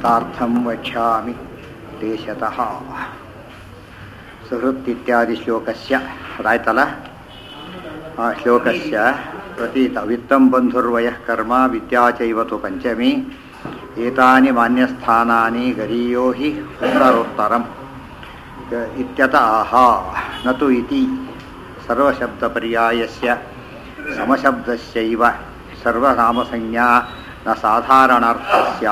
ದೃಷ್ಟಾರ್ಥಂ ವಕ್ಷ್ಯಾಮಿ ದೇಶತಃ ಸುಹೃತ್ ಇತ್ಯಾದಿ ಶ್ಲೋಕಸ್ಯ ಅದಾಯ್ತಲ್ಲ ಆ ಶ್ಲೋಕಸ್ಯ ಪ್ರತೀತ ವಿತ್ತಂ ಬಂಧುರ್ವಯಃ ಕರ್ಮ ವಿದ್ಯಾ ಚೈವತು ಪಂಚಮಿ ಏತಾನಿ ಮಾನ್ಯಸ್ಥಾನಾನಿ ಗರೀಯೋ ಹಿ ಉತ್ತರೋತ್ತರಂ ಗ- ಇತ್ಯತ ಆಹ ನತು ಇತಿ ಸರ್ವಶಬ್ದಪರ್ಯಾಯಸ್ಯ ಸಮಶಬ್ದಸ್ಯೈವ ಸರ್ವನಾಮಸಂಜ್ಞಾ ನ ಸಾಧಾರಣಾರ್ಥಸ್ಯ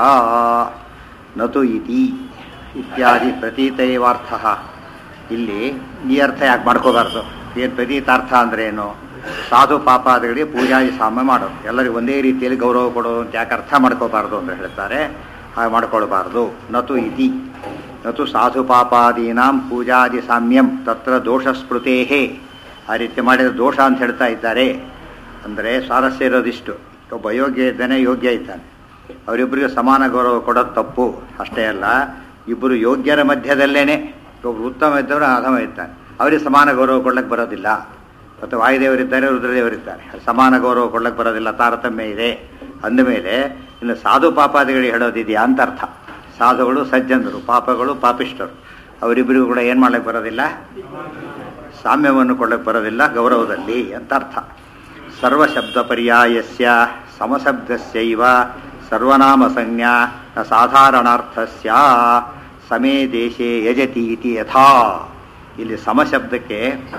ನತು ಇತಿ ಇತ್ಯಾದಿ ಪ್ರತೀತೈವಾರ್ಥ ಇಲ್ಲಿ ಈ ಅರ್ಥ ಯಾಕೆ ಮಾಡ್ಕೋಬಾರ್ದು ಏನು ಪ್ರತೀತಾರ್ಥ ಅಂದ್ರೆ ಏನು ಸಾಧು ಪಾಪಾದಿಗಳಿಗೆ ಪೂಜಾದಿ ಸಾಮ್ಯ ಮಾಡೋದು ಎಲ್ಲರಿಗೂ ಒಂದೇ ರೀತಿಯಲ್ಲಿ ಗೌರವ ಕೊಡೋದು ಅಂತ ಯಾಕೆ ಅರ್ಥ ಮಾಡ್ಕೋಬಾರ್ದು ಅಂತ ಹೇಳ್ತಾರೆ ಹಾಗೆ ಮಾಡ್ಕೊಳ್ಬಾರ್ದು ನತು ಇತಿ ನತು ಸಾಧು ಪಾಪಾದೀನಾಂ ಪೂಜಾದಿ ಸಾಮ್ಯಂ ತತ್ರ ದೋಷ ಸ್ಮೃತೇಹೇ ಆ ರೀತಿ ಮಾಡಿದ ದೋಷ ಅಂತ ಹೇಳ್ತಾ ಇದ್ದಾರೆ ಅಂದರೆ ಸ್ವಾರಸ್ಯ ಇರೋದಿಷ್ಟು ಒಬ್ಬ ಯೋಗ್ಯ ಇದ್ದಾನೆ ಯೋಗ್ಯ ಇದ್ದಾನೆ ಅವರಿಬ್ಬರಿಗೆ ಸಮಾನ ಗೌರವ ಕೊಡೋದು ತಪ್ಪು ಅಷ್ಟೇ ಅಲ್ಲ ಇಬ್ಬರು ಯೋಗ್ಯರ ಮಧ್ಯದಲ್ಲೇನೆ ಒಬ್ಬರು ಉತ್ತಮ ಇದ್ದವರು ಅಧಮ ಇದ್ದಾನೆ ಅವರಿಗೆ ಸಮಾನ ಗೌರವ ಕೊಡ್ಲಿಕ್ಕೆ ಬರೋದಿಲ್ಲ ಮತ್ತು ವಾಯುದೇವರಿದ್ದಾರೆ ರುದ್ರದೇವರಿದ್ದಾರೆ ಸಮಾನ ಗೌರವ ಕೊಡ್ಲಿಕ್ಕೆ ಬರೋದಿಲ್ಲ ತಾರತಮ್ಯ ಇದೆ ಅಂದಮೇಲೆ ಇನ್ನು ಸಾಧು ಪಾಪಾದಿಗಳಿಗೆ ಹೇಳೋದಿದೆಯಾ ಅಂತ ಅರ್ಥ ಸಾಧುಗಳು ಸಜ್ಜನರು ಪಾಪಗಳು ಪಾಪಿಷ್ಟರು ಅವರಿಬ್ಬರಿಗೂ ಕೂಡ ಏನು ಮಾಡ್ಲಿಕ್ಕೆ ಬರೋದಿಲ್ಲ ಸಾಮ್ಯವನ್ನು ಕೊಡಲಿಕ್ಕೆ ಬರೋದಿಲ್ಲ ಗೌರವದಲ್ಲಿ ಅಂತ ಅರ್ಥ ಸರ್ವಶಬ್ದ ಪರ್ಯಾಯಸ್ಯ ಸಮಶಬ್ದಸ್ಯೈವ ಸರ್ವನಾಮ ಸಂಜ್ಞಾ ನ ಸಾಧಾರಣಾರ್ಥಸ್ಯ ಸಮೇ ದೇಶೇ ಯಜತಿ ಇತಿ ಯಥಾ ಇಲ್ಲಿ ಸಮಶಬ್ದಕ್ಕೆ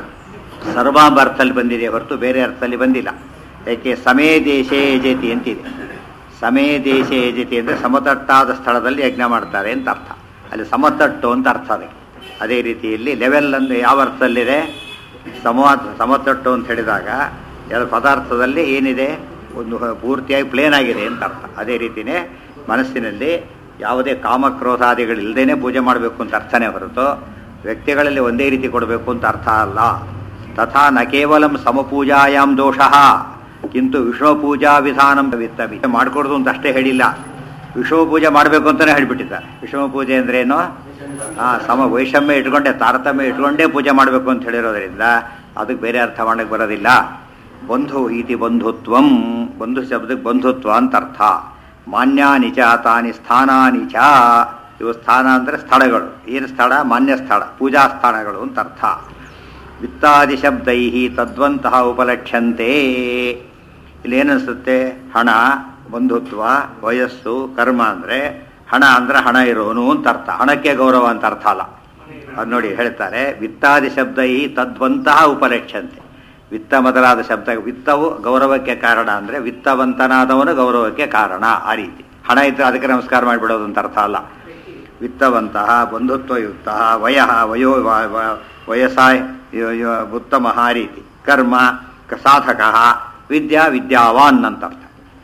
ಸರ್ವಾಂಬ ಅರ್ಥದಲ್ಲಿ ಬಂದಿದೆ ಹೊರತು ಬೇರೆ ಅರ್ಥದಲ್ಲಿ ಬಂದಿಲ್ಲ ಯಾಕೆ ಸಮೇ ದೇಶೇ ಯಜತಿ ಅಂತಿದೆ ಸಮೇ ದೇಶೇ ಯಜತಿ ಅಂದರೆ ಸಮತಟ್ಟಾದ ಸ್ಥಳದಲ್ಲಿ ಯಜ್ಞ ಮಾಡ್ತಾರೆ ಅಂತ ಅರ್ಥ ಅಲ್ಲಿ ಸಮತಟ್ಟು ಅಂತ ಅರ್ಥ ಅದಕ್ಕೆ ಅದೇ ರೀತಿಯಲ್ಲಿ ಲೆವೆಲ್ ಅಂದ್ರೆ ಯಾವ ಅರ್ಥದಲ್ಲಿದೆ ಸಮ ಸಮತಟ್ಟು ಅಂತ ಹೇಳಿದಾಗ ಎರಡು ಪದಾರ್ಥದಲ್ಲಿ ಏನಿದೆ ಒಂದು ಪೂರ್ತಿಯಾಗಿ ಪ್ಲೇನ್ ಆಗಿದೆ ಅಂತ ಅರ್ಥ ಅದೇ ರೀತಿಯೇ ಮನಸ್ಸಿನಲ್ಲಿ ಯಾವುದೇ ಕಾಮಕ್ರೋಧಾದಿಗಳಿಲ್ಲದೇನೆ ಪೂಜೆ ಮಾಡಬೇಕು ಅಂತ ಅರ್ಥನೇ ಹೊರತು ವ್ಯಕ್ತಿಗಳಲ್ಲಿ ಒಂದೇ ರೀತಿ ಕೊಡಬೇಕು ಅಂತ ಅರ್ಥ ಅಲ್ಲ ತಥಾ ನ ಕೇವಲಂ ಸಮಪೂಜಾಯಾಮ್ ದೋಷ ಕಿಂತು ವಿಷ್ಣು ಪೂಜಾ ವಿಧಾನಂ ವಿತ್ತಮಿ ಮಾಡ್ಕೊಡ್ದು ಅಂತ ಅಷ್ಟೇ ಹೇಳಿಲ್ಲ ವಿಷ್ಣು ಪೂಜೆ ಮಾಡಬೇಕು ಅಂತಲೇ ಹೇಳಿಬಿಟ್ಟಿದ್ದಾರೆ ವಿಷ್ಣು ಪೂಜೆ ಅಂದ್ರೇನು ಆ ಸಮ ವೈಷಮ್ಯ ಇಟ್ಕೊಂಡೆ ತಾರತಮ್ಯ ಇಟ್ಕೊಂಡೇ ಪೂಜೆ ಮಾಡಬೇಕು ಅಂತ ಹೇಳಿರೋದ್ರಿಂದ ಅದಕ್ಕೆ ಬೇರೆ ಅರ್ಥ ಮಾಡಕ್ಕೆ ಬರೋದಿಲ್ಲ ಬಂಧು ಇತಿ ಬಂಧುತ್ವಂ ಬಂಧು ಶಬ್ದಕ್ಕೆ ಬಂಧುತ್ವ ಅಂತ ಅರ್ಥ ಮಾನ್ಯಾನಿ ಚ ತಾನಿ ಸ್ಥಾನಾನಿ ಚ ಇವು ಸ್ಥಾನ ಅಂದರೆ ಸ್ಥಳಗಳು ಏನು ಸ್ಥಳ ಮಾನ್ಯ ಸ್ಥಳ ಪೂಜಾ ಸ್ಥಾನಗಳು ಅಂತ ಅರ್ಥ ವಿತ್ತಾದಿ ಶಬ್ದೈ ತದ್ವಂತಹ ಉಪಲಕ್ಷ್ಯಂತೆ ಇಲ್ಲಿ ಏನನ್ಸುತ್ತೆ ಹಣ ಬಂಧುತ್ವ ವಯಸ್ಸು ಕರ್ಮ ಅಂದರೆ ಹಣ ಅಂದ್ರೆ ಹಣ ಇರೋನು ಅಂತ ಅರ್ಥ ಹಣಕ್ಕೆ ಗೌರವ ಅಂತ ಅರ್ಥ ಅಲ್ಲ ಅದು ನೋಡಿ ಹೇಳ್ತಾರೆ ವಿತ್ತಾದಿ ಶಬ್ದೈ ತದ್ವಂತಹ ಉಪಲಕ್ಷ್ಯಂತೆ ವಿತ್ತ ಮೊದಲಾದ ಶಬ್ದ ವಿತ್ತವು ಗೌರವಕ್ಕೆ ಕಾರಣ ಅಂದರೆ ವಿತ್ತವಂತನಾದವನು ಗೌರವಕ್ಕೆ ಕಾರಣ ಆ ರೀತಿ ಹಣ ಇದ್ದರೆ ಅದಕ್ಕೆ ನಮಸ್ಕಾರ ಮಾಡಿಬಿಡೋದು ಅಂತ ಅರ್ಥ ಅಲ್ಲ ವಿತ್ತವಂತಹ ಬಂಧುತ್ವಯುಕ್ತ ವಯ ವಯೋ ವ- ವ- ವಯಸ್ಸಾಯ್ ಯ- ಯ- ಉತ್ತಮ ಆ ರೀತಿ ಕರ್ಮ ಕ- ಸಾಧಕ ವಿದ್ಯಾ ವಿದ್ಯಾವಾನ್ ಅಂತ ಅರ್ಥ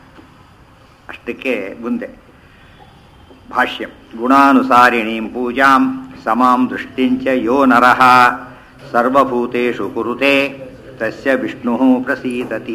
ಅಷ್ಟಕ್ಕೆ ಮುಂದೆ ಭಾಷ್ಯಂ ಗುಣಾನುಸಾರಿಣೀಂ ಪೂಜಾಂ ಸಮಾಂ ದೃಷ್ಟಿಂಚ ಯೋ ನರಃ ಸರ್ವಭೂತೇಷು ಕುರುತೆ ತಸ್ಯ ವಿಷ್ಣು ಪ್ರಸೀದತಿ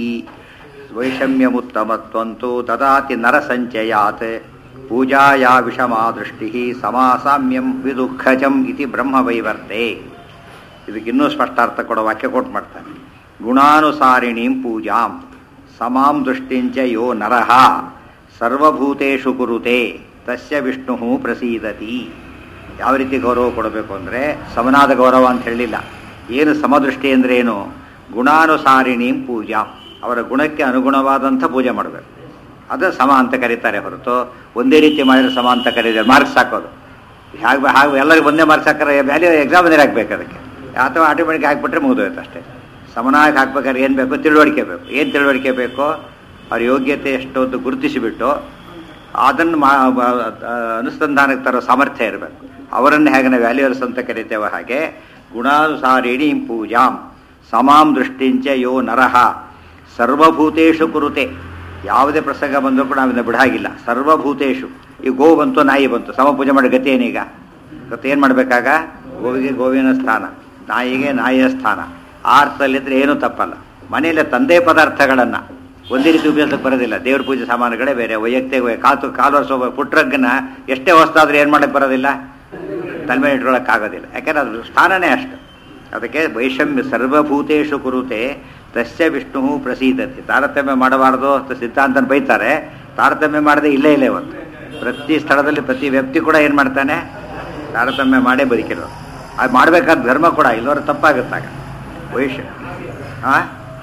ವೈಷಮ್ಯಮುತ್ತಮತ್ವಂತು ದದಾತಿ ನರಸಂಚಯಾತ್ ಪೂಜಾಯಾ ವಿಷಮಾ ದೃಷ್ಟಿ ಸಮಾಸಾಮ್ಯಂ ವಿದುಃಖಜಂ ಇತಿ ಬ್ರಹ್ಮವೈವರ್ತೆ ಇದಕ್ಕಿನ್ನೂ ಸ್ಪಷ್ಟಾರ್ಥ ಕೊಡೋ ವಾಕ್ಯ ಕೊಟ್ಟು ಮಾಡ್ತಾನೆ ಗುಣಾನುಸಾರಿಣೀಂ ಪೂಜಾಂ ಸಮಾಂ ದೃಷ್ಟಿಂಚ ಯೋ ನರಃ ಸರ್ವಭೂತೇಷು ಕುರುತೆ ತಸ್ಯ ವಿಷ್ಣು ಪ್ರಸೀದತಿ ಯಾವ ರೀತಿ ಗೌರವ ಕೊಡಬೇಕು ಅಂದರೆ ಸಮನಾದ ಗೌರವ ಅಂತ ಹೇಳಲಿಲ್ಲ ಏನು ಸಮದೃಷ್ಟಿ ಅಂದ್ರೆ ಏನು ಗುಣಾನುಸಾರಿಣೀಂ ಪೂಜಾಂ ಅವರ ಗುಣಕ್ಕೆ ಅನುಗುಣವಾದಂಥ ಪೂಜೆ ಮಾಡಬೇಕು ಅದು ಸಮ ಅಂತ ಕರೀತಾರೆ ಹೊರತು ಒಂದೇ ರೀತಿ ಮಾಡಿದ್ರೆ ಸಮ ಅಂತ ಕರೀತಾರೆ ಮಾರ್ಕ್ಸ್ ಹಾಕೋದು ಹಾಗೆ ಹಾಗೆ ಎಲ್ಲರಿಗೂ ಒಂದೇ ಮಾರ್ಕ್ಸ್ ಹಾಕಿದ್ರೆ ವ್ಯಾಲ್ಯೂ ಎಕ್ಸಾಮಿನರ್ ಹಾಕ್ಬೇಕು ಅದಕ್ಕೆ ಅಥವಾ ಆಟೋಮೆಟಿಕ್ ಹಾಕ್ಬಿಟ್ರೆ ಮುಗಿದೋಯ್ತು ಅಷ್ಟೇ ಸಮನಾಗಿ ಹಾಕ್ಬೇಕಾದ್ರೆ ಏನು ಬೇಕು ತಿಳುವಳಿಕೆ ಬೇಕು ಏನು ತಿಳುವಳಿಕೆ ಬೇಕು ಅವ್ರ ಯೋಗ್ಯತೆ ಎಷ್ಟು ಅಂತ ಗುರುತಿಸಿಬಿಟ್ಟು ಅದನ್ನು ಮಾ ಬ- ಅನುಸಂಧಾನಕ್ಕೆ ತರೋ ಸಾಮರ್ಥ್ಯ ಇರಬೇಕು ಅವರನ್ನು ಹೇಗೆ ನಾವು ವ್ಯಾಲ್ಯೂರ್ಸ್ ಅಂತ ಕರಿತೇವೆ ಹಾಗೆ ಗುಣಾನುಸಾರಿಣಿ ಪೂಜಾಂ ಸಮಾಂ ದೃಷ್ಟಿಂಚ ಯೋ ನರಃ ಸರ್ವಭೂತೇಶು ಕುರುತೆ ಯಾವುದೇ ಪ್ರಸಂಗ ಬಂದರೂ ಕೂಡ ನಾವಿಂದ ಬಿಡಾಗಿಲ್ಲ ಸರ್ವಭೂತೇಶು ಈ ಗೋ ಬಂತು ನಾಯಿ ಬಂತು ಸಮ ಪೂಜೆ ಮಾಡೋ ಗತಿ ಏನೀಗ ಗೊತ್ತು ಏನು ಮಾಡಬೇಕಾಗ ಗೋವಿಗೆ ಗೋವಿನ ಸ್ಥಾನ ನಾಯಿಗೆ ನಾಯಿಯ ಸ್ಥಾನ ಆ ಅರ್ಥದಲ್ಲಿದ್ದರೆ ಏನೂ ತಪ್ಪಲ್ಲ ಮನೆಯಲ್ಲೇ ತಂದೆ ಪದಾರ್ಥಗಳನ್ನು ಒಂದೇ ರೀತಿ ಉಪಯೋಗಕ್ಕೆ ಬರೋದಿಲ್ಲ ದೇವ್ರ ಪೂಜೆ ಸಾಮಾನುಗಳೇ ಬೇರೆ ವೈಯಕ್ತಿಕ ಕಾತು ಕಾಲು ವರ್ಷ ಪುಟ್ರಗ್ಗನ ಎಷ್ಟೇ ಹೊಸದಾದ್ರೂ ಏನು ಮಾಡಕ್ಕೆ ಬರೋದಿಲ್ಲ ತಲೆಮೇಲೆ ಇಟ್ಕೊಳ್ಳೋಕ್ಕಾಗೋದಿಲ್ಲ ಯಾಕೆಂದ್ರೆ ಅದ್ರ ಸ್ಥಾನನೇ ಅಷ್ಟು ಅದಕ್ಕೆ ವೈಷಮ್ಯ ಸರ್ವಭೂತೇಶು ಕುರುತೆ ತಸ್ಯ ವಿಷ್ಣು ಪ್ರಸೀದತಿ ತಾರತಮ್ಯ ಮಾಡಬಾರ್ದು ಅಂತ ಸಿದ್ಧಾಂತನ ಬೈತಾರೆ ತಾರತಮ್ಯ ಮಾಡದೆ ಇಲ್ಲೇ ಇಲ್ಲ ಇವತ್ತು ಪ್ರತಿ ಸ್ಥಳದಲ್ಲಿ ಪ್ರತಿ ವ್ಯಕ್ತಿ ಕೂಡ ಏನು ಮಾಡ್ತಾನೆ ತಾರತಮ್ಯ ಮಾಡೇ ಬದುಕಿರೋದು ಅದು ಮಾಡಬೇಕಾದ ಧರ್ಮ ಕೂಡ ಇಲ್ಲವರ ತಪ್ಪಾಗುತ್ತಾಗ ವೈಶ್ಯ ಆ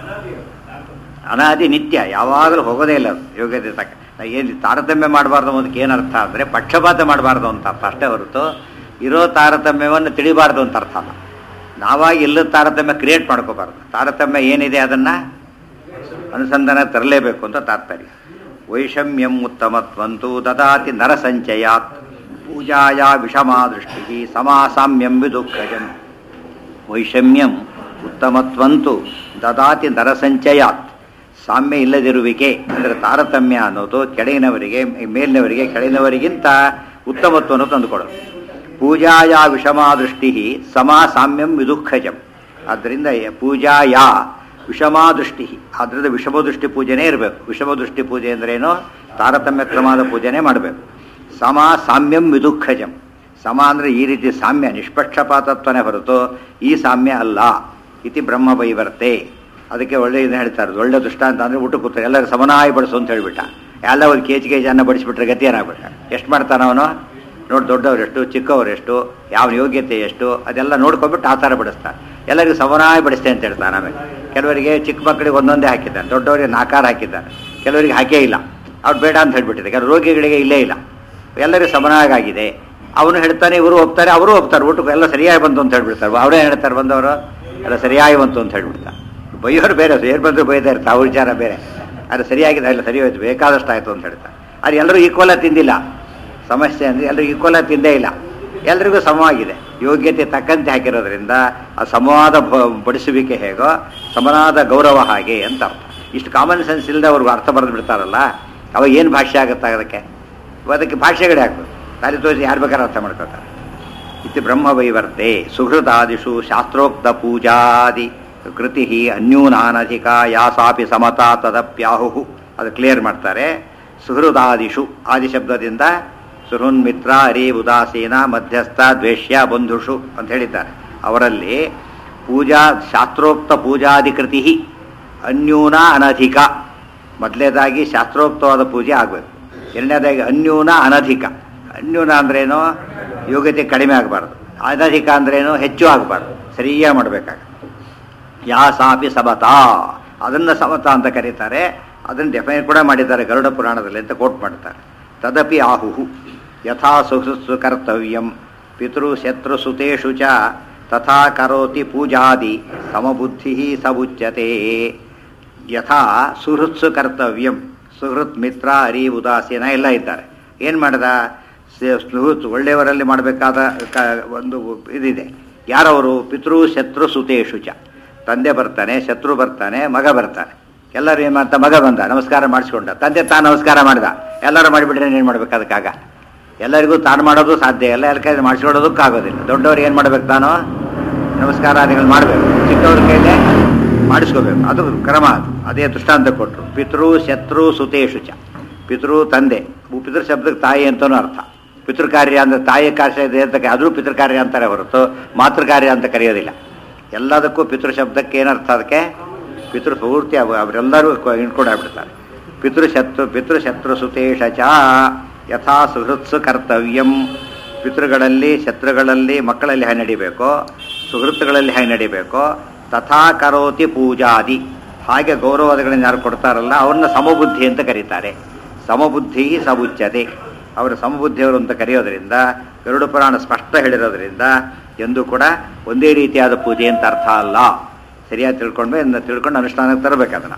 ಅನಾದಿ ನಿತ್ಯ ಯಾವಾಗಲೂ ಹೋಗೋದೇ ಇಲ್ಲ ಅದು ಯೋಗ್ಯತೆ ತಕ್ಕ ಏನು ತಾರತಮ್ಯ ಮಾಡಬಾರ್ದು ಅನ್ನೋದಕ್ಕೆ ಏನು ಅರ್ಥ ಅಂದರೆ ಪಕ್ಷಪಾತ ಮಾಡಬಾರ್ದು ಅಂತ ಅರ್ಥ ಅಷ್ಟೇ ಹೊರತು ಇರೋ ತಾರತಮ್ಯವನ್ನು ತಿಳಿಬಾರ್ದು ಅಂತ ಅರ್ಥ ಅಲ್ಲ ನಾವಾಗಿ ಇಲ್ಲದ ತಾರತಮ್ಯ ಕ್ರಿಯೇಟ್ ಮಾಡ್ಕೋಬಾರ್ದು ತಾರತಮ್ಯ ಏನಿದೆ ಅದನ್ನು ಅನುಸಂಧಾನ ತರಲೇಬೇಕು ಅಂತ ತಾತ್ಪರ್ಯ ವೈಷಮ್ಯಂ ಉತ್ತಮತ್ವಂತು ದದಾತಿ ನರಸಂಚಯಾತ್ ಪೂಜಾಯ ವಿಷಮಾ ದೃಷ್ಟಿ ಸಮಾಸಾಮ್ಯಂ ವಿದುಃಖಜಂ ವೈಷಮ್ಯಂ ಉತ್ತಮತ್ವಂತು ದದಾತಿ ನರಸಂಚಯಾತ್ ಸಾಮ್ಯ ಇಲ್ಲದಿರುವಿಕೆ ಅಂದರೆ ತಾರತಮ್ಯ ಅನ್ನೋದು ಕೆಳಗಿನವರಿಗೆ ಮೇಲಿನವರಿಗೆ ಕೆಳಗಿನವರಿಗಿಂತ ಉತ್ತಮತ್ವವನ್ನು ತಂದುಕೊಡೋದು ಪೂಜಾಯ ವಿಷಮಾ ದೃಷ್ಟಿ ಸಮಾ ಸಾಮ್ಯಂ ವಿದುಃಖಜಂ ಆದ್ದರಿಂದ ಪೂಜಾಯ ವಿಷಮಾ ದೃಷ್ಟಿ ಅದರಿಂದ ವಿಷಮ ದೃಷ್ಟಿ ಪೂಜೆನೇ ಇರಬೇಕು ವಿಷಮ ದೃಷ್ಟಿ ಪೂಜೆ ಅಂದ್ರೇನು ತಾರತಮ್ಯ ಕ್ರಮದ ಪೂಜೆನೇ ಮಾಡಬೇಕು ಸಮ ಸಾಮ್ಯಂ ವಿದುಃಖಜಂ ಸಮ ಅಂದರೆ ಈ ರೀತಿ ಸಾಮ್ಯ ನಿಷ್ಪಕ್ಷಪಾತತ್ವನೇ ಹೊರತು ಈ ಸಾಮ್ಯ ಅಲ್ಲ ಇತಿ ಬ್ರಹ್ಮ ವೈವರ್ತೆ ಅದಕ್ಕೆ ಒಳ್ಳೆ ಇದನ್ನ ಹೇಳ್ತಾರೆ ಒಳ್ಳೆ ದೃಷ್ಟಾಂತ ಅಂದರೆ ಊಟ ಕೂತಾರೆ ಎಲ್ಲರೂ ಸಮನಾಗಿ ಬಡಿಸು ಅಂತ ಹೇಳ್ಬಿಟ್ಟ ಎಲ್ಲ ಒಂದು ಕೆ ಜಿ ಕೆ ಜಿ ಅನ್ನ ಬಡಿಸ್ಬಿಟ್ರೆ ಗತಿ ಏನಾಗ್ಬಿಟ್ಟ ಎಷ್ಟು ಮಾಡ್ತಾನೆ ಅವನು ನೋಡಿ ದೊಡ್ಡವರೆಷ್ಟು ಚಿಕ್ಕವರೆಷ್ಟು ಯಾವ ಯೋಗ್ಯತೆ ಎಷ್ಟು ಅದೆಲ್ಲ ನೋಡ್ಕೊಂಡ್ಬಿಟ್ಟು ಆ ಥರ ಬಡಿಸ್ತಾನೆ ಎಲ್ಲರಿಗೂ ಸಮನಾಗಿ ಬಡಿಸ್ತೆ ಅಂತ ಹೇಳ್ತಾನೆ ಆಮೇಲೆ ಕೆಲವರಿಗೆ ಚಿಕ್ಕ ಮಕ್ಕಳಿಗೆ ಒಂದೊಂದೇ ಹಾಕಿದ್ದಾನೆ ದೊಡ್ಡವರಿಗೆ ನಾಕಾರ ಹಾಕಿದ್ದಾನೆ ಕೆಲವರಿಗೆ ಹಾಕೇ ಇಲ್ಲ ಅವ್ರು ಬೇಡ ಅಂತ ಹೇಳ್ಬಿಟ್ಟಿದೆ ಕೆಲವು ರೋಗಿಗಳಿಗೆ ಇಲ್ಲೇ ಇಲ್ಲ ಎಲ್ಲರಿಗೂ ಸಮನಾಗಾಗಿದೆ ಅವನು ಹೇಳ್ತಾನೆ ಇವರು ಒಪ್ತಾರೆ ಅವರು ಒಪ್ತಾರೆ ಊಟಕ್ಕೆ ಎಲ್ಲ ಸರಿಯಾಗಿ ಬಂತು ಅಂತ ಹೇಳ್ಬಿಡ್ತಾರೆ ಅವರೇ ಹೇಳ್ತಾರೆ ಬಂದವರು ಎಲ್ಲ ಸರಿಯಾಗಿ ಬಂತು ಅಂತ ಹೇಳ್ಬಿಡ್ತಾರೆ ಬೈಯೋರು ಬೇರೆ ಏರ್ ಬಂದ್ರು ಬೈತಾ ಇರ್ತಾರೆ ಅವ್ರ ವಿಚಾರ ಬೇರೆ ಅದು ಸರಿಯಾಗಿದೆ ಇಲ್ಲ ಸರಿ ಹೋಯ್ತು ಬೇಕಾದಷ್ಟು ಆಯಿತು ಅಂತ ಹೇಳ್ತಾರೆ ಅದು ಎಲ್ಲರೂ ಈಕ್ವಲ ತಿಂದಿಲ್ಲ ಸಮಸ್ಯೆ ಅಂದರೆ ಎಲ್ಲರೂ ಈಕ್ವಲ ತಿಂದೇ ಇಲ್ಲ ಎಲ್ರಿಗೂ ಸಮವಾಗಿದೆ ಯೋಗ್ಯತೆ ತಕ್ಕಂತೆ ಹಾಕಿರೋದ್ರಿಂದ ಆ ಸಮವಾದ ಬ- ಬಡಿಸುವಿಕೆ ಹೇಗೋ ಸಮನಾದ ಗೌರವ ಹಾಗೆ ಅಂತ ಅರ್ಥ ಇಷ್ಟು ಕಾಮನ್ ಸೆನ್ಸ್ ಇಲ್ಲದೆ ಅವ್ರಿಗೆ ಅರ್ಥ ಬರೆದು ಬಿಡ್ತಾರಲ್ಲ ಅವಾಗ ಏನು ಭಾಷೆ ಆಗುತ್ತೆ ಅದಕ್ಕೆ ಅದಕ್ಕೆ ಭಾಷೆಗಳೇ ಹಾಕ್ಬೇಕು ತಾಲಿ ತೋರಿಸಿ ಯಾರು ಬೇಕಾದ್ರೆ ಅರ್ಥ ಮಾಡ್ಕೋತಾರೆ ಇತಿ ಬ್ರಹ್ಮವೈವರ್ತೆ ಸುಹೃದಾದಿಷು ಶಾಸ್ತ್ರೋಕ್ತ ಪೂಜಾದಿ ಕೃತಿ ಅನ್ಯೂನಾನಧಿಕ ಯಾಸಾಪಿ ಸಮತಾ ತದಪ್ಯಾಹು ಅದು ಕ್ಲಿಯರ್ ಮಾಡ್ತಾರೆ ಸುಹೃದಾದಿಷು ಆದಿ ಶಬ್ದದಿಂದ ಸುಹೃನ್ ಮಿತ್ರ ಅರಿ ಉದಾಸೀನ ಮಧ್ಯಸ್ಥ ದ್ವೇಷ್ಯ ಬಂಧುಷು ಅಂತ ಹೇಳಿದ್ದಾರೆ ಅವರಲ್ಲಿ ಪೂಜಾ ಶಾಸ್ತ್ರೋಕ್ತ ಪೂಜಾದಿ ಕೃತಿ ಅನ್ಯೂನ ಅನಧಿಕ ಮೊದಲನೇದಾಗಿ ಶಾಸ್ತ್ರೋಕ್ತವಾದ ಪೂಜೆ ಆಗಬೇಕು ಎರಡನೇದಾಗಿ ಅನ್ಯೂನ ಅನಧಿಕ ಅನ್ಯೂನ ಅಂದ್ರೇನು ಯೋಗ್ಯತೆ ಕಡಿಮೆ ಆಗಬಾರ್ದು ಅನಧಿಕ ಅಂದ್ರೇನು ಹೆಚ್ಚು ಆಗಬಾರ್ದು ಸರಿಯಾಗಿ ಮಾಡಬೇಕಾಗುತ್ತೆ ಯಾ ಸಾಪಿ ಸಮತಾ ಅದನ್ನು ಸಮತ ಅಂತ ಕರೀತಾರೆ ಅದನ್ನು ಡೆಫೈನ್ ಕೂಡ ಮಾಡಿದ್ದಾರೆ ಗರುಡ ಪುರಾಣದಲ್ಲಿ ಅಂತ ಕೋಟ್ ಮಾಡ್ತಾರೆ ತದಪಿ ಆಹುಹು ಯಥಾ ಸುಹೃತ್ಸು ಕರ್ತವ್ಯಂ ಪಿತೃ ಶತ್ರು ಸುತೇಷು ಚ ತಥಾ ಕರೋತಿ ಪೂಜಾದಿ ಸಮಬುದ್ಧಿ ಸಬುಚ್ಯತೆ ಯಥಾ ಸುಹೃತ್ಸು ಕರ್ತವ್ಯಂ ಸುಹೃತ್ ಮಿತ್ರ ಅರಿ ಉದಾಸೀನ ಎಲ್ಲ ಇದ್ದಾರೆ ಏನು ಮಾಡ್ದ ಸ- ಸುಹೃತ್ ಒಳ್ಳೆಯವರಲ್ಲಿ ಮಾಡಬೇಕಾದ ಕ ಒಂದು ಇದಿದೆ ಯಾರವರು ಪಿತೃ ಶತ್ರು ಸುತೇಷು ಚ ತಂದೆ ಬರ್ತಾನೆ ಶತ್ರು ಬರ್ತಾನೆ ಮಗ ಬರ್ತಾನೆ ಎಲ್ಲರೂ ಏನು ಮಾಡ್ತಾ ಮಗ ಬಂದ ನಮಸ್ಕಾರ ಮಾಡಿಸ್ಕೊಂಡ ತಂದೆ ತಾನು ನಮಸ್ಕಾರ ಮಾಡ್ದ ಎಲ್ಲರೂ ಮಾಡಿಬಿಟ್ರೆ ಏನು ಮಾಡ್ಬೇಕು ಅದಕ್ಕಾಗ ಎಲ್ಲರಿಗೂ ತಾನು ಮಾಡೋದು ಸಾಧ್ಯ ಇಲ್ಲ ಎಲ್ಲ ಕೈ ಮಾಡಿಸ್ಕೊಳ್ಳೋದಕ್ಕಾಗೋದಿಲ್ಲ ದೊಡ್ಡವ್ರು ಏನು ಮಾಡ್ಬೇಕು ತಾನು ನಮಸ್ಕಾರಾದಿಗಳು ಮಾಡಬೇಕು ಚಿಕ್ಕವ್ರ ಕೈಲೇ ಮಾಡಿಸ್ಕೋಬೇಕು ಅದು ಕ್ರಮ ಅದು ಅದೇ ದೃಷ್ಟಾಂತ ಕೊಟ್ಟರು ಪಿತೃ ಶತ್ರು ಸುತೇಶು ಚ ಪಿತೃ ತಂದೆ ಪಿತೃ ಶಬ್ದಕ್ಕೆ ತಾಯಿ ಅಂತಲೂ ಅರ್ಥ ಪಿತೃ ಕಾರ್ಯ ಅಂದ್ರೆ ತಾಯಿ ಕಾರ್ಯ ಇದೆ ಅಂತ ಆದರೂ ಪಿತೃ ಕಾರ್ಯ ಅಂತಾರೆ ಹೊರತು ಮಾತೃ ಕಾರ್ಯ ಅಂತ ಕರೆಯೋದಿಲ್ಲ ಎಲ್ಲದಕ್ಕೂ ಪಿತೃ ಶಬ್ದಕ್ಕೆ ಏನರ್ಥ ಅದಕ್ಕೆ ಪಿತೃ ಪೂರ್ತಿ ಅವ ಅವರೆಲ್ಲರೂ ಇಟ್ಕೊಂಡಾಗ್ಬಿಡ್ತಾರೆ ಪಿತೃ ಶತ್ರು ಪಿತೃ ಶತ್ರು ಸುತೇಶ ಚ ಯಥಾ ಸುಹೃತ್ಸು ಕರ್ತವ್ಯಂ ಪಿತೃಗಳಲ್ಲಿ ಶತ್ರುಗಳಲ್ಲಿ ಮಕ್ಕಳಲ್ಲಿ ಹೇಗೆ ನಡಿಬೇಕೋ ಸುಹೃತ್ತುಗಳಲ್ಲಿ ಹೇಗೆ ನಡಿಬೇಕೋ ತಥಾ ಕರೋತಿ ಪೂಜಾದಿ ಹಾಗೆ ಗೌರವಾದಗಳನ್ನು ಯಾರು ಕೊಡ್ತಾರಲ್ಲ ಅವ್ರನ್ನ ಸಮಬುದ್ಧಿ ಅಂತ ಕರೀತಾರೆ ಸಮಬುದ್ಧಿ ಸಬುಚ್ಯತೆ ಅವರು ಸಮಬುದ್ಧಿಯವರು ಅಂತ ಕರೆಯೋದ್ರಿಂದ ಗರುಡ ಪುರಾಣ ಸ್ಪಷ್ಟ ಹೇಳಿರೋದ್ರಿಂದ ಎಂದೂ ಕೂಡ ಒಂದೇ ರೀತಿಯಾದ ಪೂಜೆ ಅಂತ ಅರ್ಥ ಅಲ್ಲ ಸರಿಯಾಗಿ ತಿಳ್ಕೊಂಡು ಇನ್ನು ತಿಳ್ಕೊಂಡು ಅನುಷ್ಠಾನಕ್ಕೆ ತರಬೇಕು ಅದನ್ನು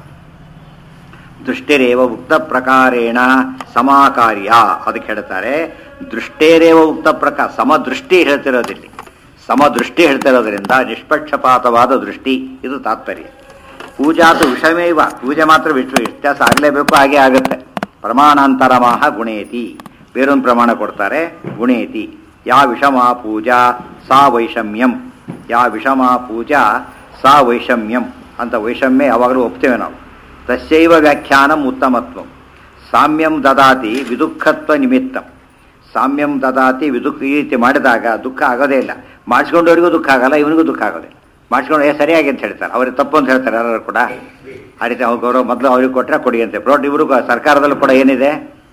ದೃಷ್ಟಿರೇವ ಉಕ್ತ ಪ್ರಕಾರೇಣ ಸಮಾಕಾರ್ಯ ಅದಕ್ಕೆ ಹೇಳ್ತಾರೆ ದೃಷ್ಟೇರೇವ ಉಕ್ತ ಪ್ರಕಾರ ಸಮದೃಷ್ಟಿ ಹೇಳ್ತಿರೋದಿಲ್ಲಿ ಸಮದೃಷ್ಟಿ ಹೇಳ್ತಿರೋದ್ರಿಂದ ನಿಷ್ಪಕ್ಷಪಾತವಾದ ದೃಷ್ಟಿ ಇದು ತಾತ್ಪರ್ಯ ಪೂಜಾತು ವಿಷಮೇವ ಪೂಜೆ ಮಾತ್ರ ವಿಶ್ವ ವ್ಯತ್ಯಾಸ ಆಗಲೇಬೇಕು ಹಾಗೆ ಆಗುತ್ತೆ ಪ್ರಮಾಣಾಂತರಮಾಹ ಗುಣೇತಿ ಬೇರೊಂದು ಪ್ರಮಾಣ ಕೊಡ್ತಾರೆ ಗುಣೇತಿ ಯಾ ವಿಷಮ ಪೂಜಾ ಸಾ ವೈಷಮ್ಯಂ ಯಾ ವಿಷಮ ಪೂಜಾ ಸಾ ವೈಷಮ್ಯಂ ಅಂತ ವೈಷಮ್ಯ ಯಾವಾಗಲೂ ಒಪ್ತೇವೆ ನಾವು ತಸ್ಯೈವ ವ್ಯಾಖ್ಯಾನಂ ಉತ್ತಮತ್ವಂ ಸಾಮ್ಯಂ ದದಾತಿ ವಿದುಃಖತ್ವ ನಿಮಿತ್ತಂ ಸಾಮ್ಯಂ ದದಾತಿ ವಿದುಃಖ ಈ ರೀತಿ ಮಾಡಿದಾಗ ದುಃಖ ಆಗೋದೇ ಇಲ್ಲ ಮಾಡಿಸ್ಕೊಂಡವರಿಗೂ ದುಃಖ ಆಗಲ್ಲ ಇವನಿಗೂ ದುಃಖ ಆಗೋದಿಲ್ಲ ಮಾಡಿಸ್ಕೊಂಡು ಏ ಸರಿಯಾಗಿ ಅಂತ ಹೇಳ್ತಾರೆ ಅವ್ರಿಗೆ ತಪ್ಪು ಅಂತ ಹೇಳ್ತಾರೆ ಯಾರು ಕೂಡ ಆ ರೀತಿ ಅವ್ರು ಗೌರವ ಮೊದಲು ಅವ್ರಿಗೆ ಕೊಟ್ಟರೆ ಕೊಡಿ ಅಂತೆ ಪ್ರೋಟ್ ಇವರು ಸರ್ಕಾರದಲ್ಲೂ ಕೂಡ ಏನಿದೆ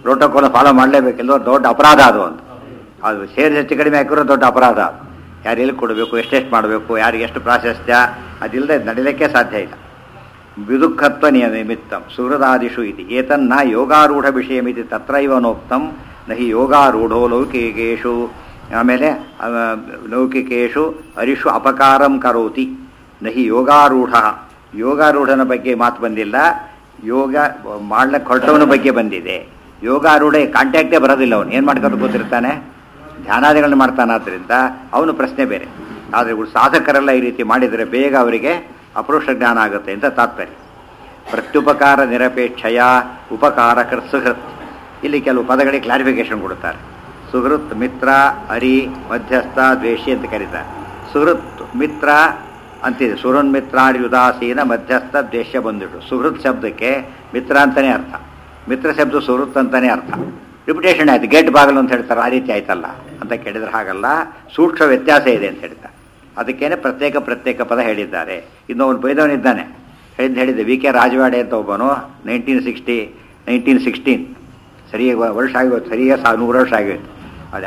ಪ್ರೋಟೋಕಾಲ್ ಫಾಲೋ ಮಾಡಲೇಬೇಕಿಲ್ಲ ದೊಡ್ಡ ಅಪರಾಧ ಅದು ಅಂತ ಅದು ಶೇರ್ ಹೆಚ್ಚು ಕಡಿಮೆ ಹಾಕಿರೋ ದೊಡ್ಡ ಅಪರಾಧ ಅದು ಯಾರು ಎಲ್ಲಿ ಕೊಡಬೇಕು ಎಷ್ಟೆಷ್ಟು ಮಾಡಬೇಕು ಯಾರಿಗೆ ಎಷ್ಟು ಪ್ರಾಶಸ್ತ್ಯ ಅದಿಲ್ಲದೆ ನಡೀಲಿಕ್ಕೆ ಸಾಧ್ಯ ಇಲ್ಲ ವಿದುಃಖತ್ವ ನಿಯ ನಿಮಿತ್ತಂ ಸುಹೃದಾದಿಷು ಇತಿ ಏತನ್ನ ಯೋಗಾರೂಢ ವಿಷಯಮಿತಿ ತತ್ರೈವ ನೋಕ್ತಂ ನಹಿ ಯೋಗಾರೂಢೋ ಲೌಕಿಕೇಶು ಆಮೇಲೆ ಆ, ಲೌಕಿಕೇಶು ಅರಿಷು ಅಪಕಾರಂ ಕರೋತಿ ನಹಿ ಯೋಗಾರೂಢ ಯೋಗಾರೂಢನ ಬಗ್ಗೆ ಮಾತು ಬಂದಿಲ್ಲ ಯೋಗ ಮಾಡ್ಲಿಕ್ಕೆ ಹೊರಟವನ ಬಗ್ಗೆ ಬಂದಿದೆ ಯೋಗಾರೂಢ ಕಾಂಟ್ಯಾಕ್ಟೇ ಬರೋದಿಲ್ಲ ಅವನು ಏನು ಮಾಡ್ಕೊಂಡು ಕೂತಿರ್ತಾನೆ ಧ್ಯಾನಾದಿಗಳನ್ನ ಮಾಡ್ತಾನಾದ್ರಿಂದ ಅವನು ಪ್ರಶ್ನೆ ಬೇರೆ ಆದರೆ ಇವ್ರು ಸಾಧಕರೆಲ್ಲ ಈ ರೀತಿ ಮಾಡಿದರೆ ಬೇಗ ಅವರಿಗೆ ಅಪರೋಕ್ಷ ಜ್ಞಾನ ಆಗುತ್ತೆ ಅಂತ ತಾತ್ಪರ್ಯ ಪ್ರತ್ಯುಪಕಾರ ನಿರಪೇಕ್ಷಯ ಉಪಕಾರ ಕೃತ್ ಸುಹೃತ್ ಇಲ್ಲಿ ಕೆಲವು ಪದಗಳಿಗೆ ಕ್ಲಾರಿಫಿಕೇಶನ್ ಕೊಡುತ್ತಾರೆ ಸುಹೃತ್ ಮಿತ್ರ ಅರಿ ಮಧ್ಯಸ್ಥ ದ್ವೇಷಿ ಅಂತ ಕರೀತಾರೆ ಸುಹೃತ್ ಮಿತ್ರ ಅಂತಿದೆ ಸುಹೃನ್ ಮಿತ್ರಾಡಿ ಉದಾಸೀನ ಮಧ್ಯಸ್ಥ ದ್ವೇಷ ಬಂದಿಟ್ಟು ಸುಹೃತ್ ಶಬ್ದಕ್ಕೆ ಮಿತ್ರ ಅಂತಲೇ ಅರ್ಥ ಮಿತ್ರ ಶಬ್ದ ಸುಹೃತ್ ಅಂತಲೇ ಅರ್ಥ ರಿಪಿಟೇಷನ್ ಆಯ್ತು ಗೇಟ್ ಬಾಗಿಲು ಅಂತ ಹೇಳ್ತಾರೆ ಆ ರೀತಿ ಆಯ್ತಲ್ಲ ಅಂತ ಕೇಳಿದ್ರೆ ಹಾಗಲ್ಲ ಸೂಕ್ಷ್ಮ ವ್ಯತ್ಯಾಸ ಇದೆ ಅಂತ ಹೇಳ್ತಾರೆ ಅದಕ್ಕೇನೆ ಪ್ರತ್ಯೇಕ ಪ್ರತ್ಯೇಕ ಪದ ಹೇಳಿದ್ದಾರೆ ಇನ್ನೊಬ್ಬನು ಬೈದವನಿದ್ದಾನೆ ಹೇಳಿದ್ದು ಹೇಳಿದ್ದೆ ವಿ ಕೆ ರಾಜವಾಡೆ ಅಂತ ಒಬ್ಬನು ನೈನ್ಟೀನ್ ಸಿಕ್ಸ್ಟಿ ನೈನ್ಟೀನ್ ಸಿಕ್ಸ್ಟೀನ್ ಸರಿಯಾಗಿ ವ- ವರ್ಷ ಆಗೋಯ್ತು ಸರಿಯಾಗಿ ಸಾ ನೂರು ವರ್ಷ ಆಗೋಯ್ತು ಅದು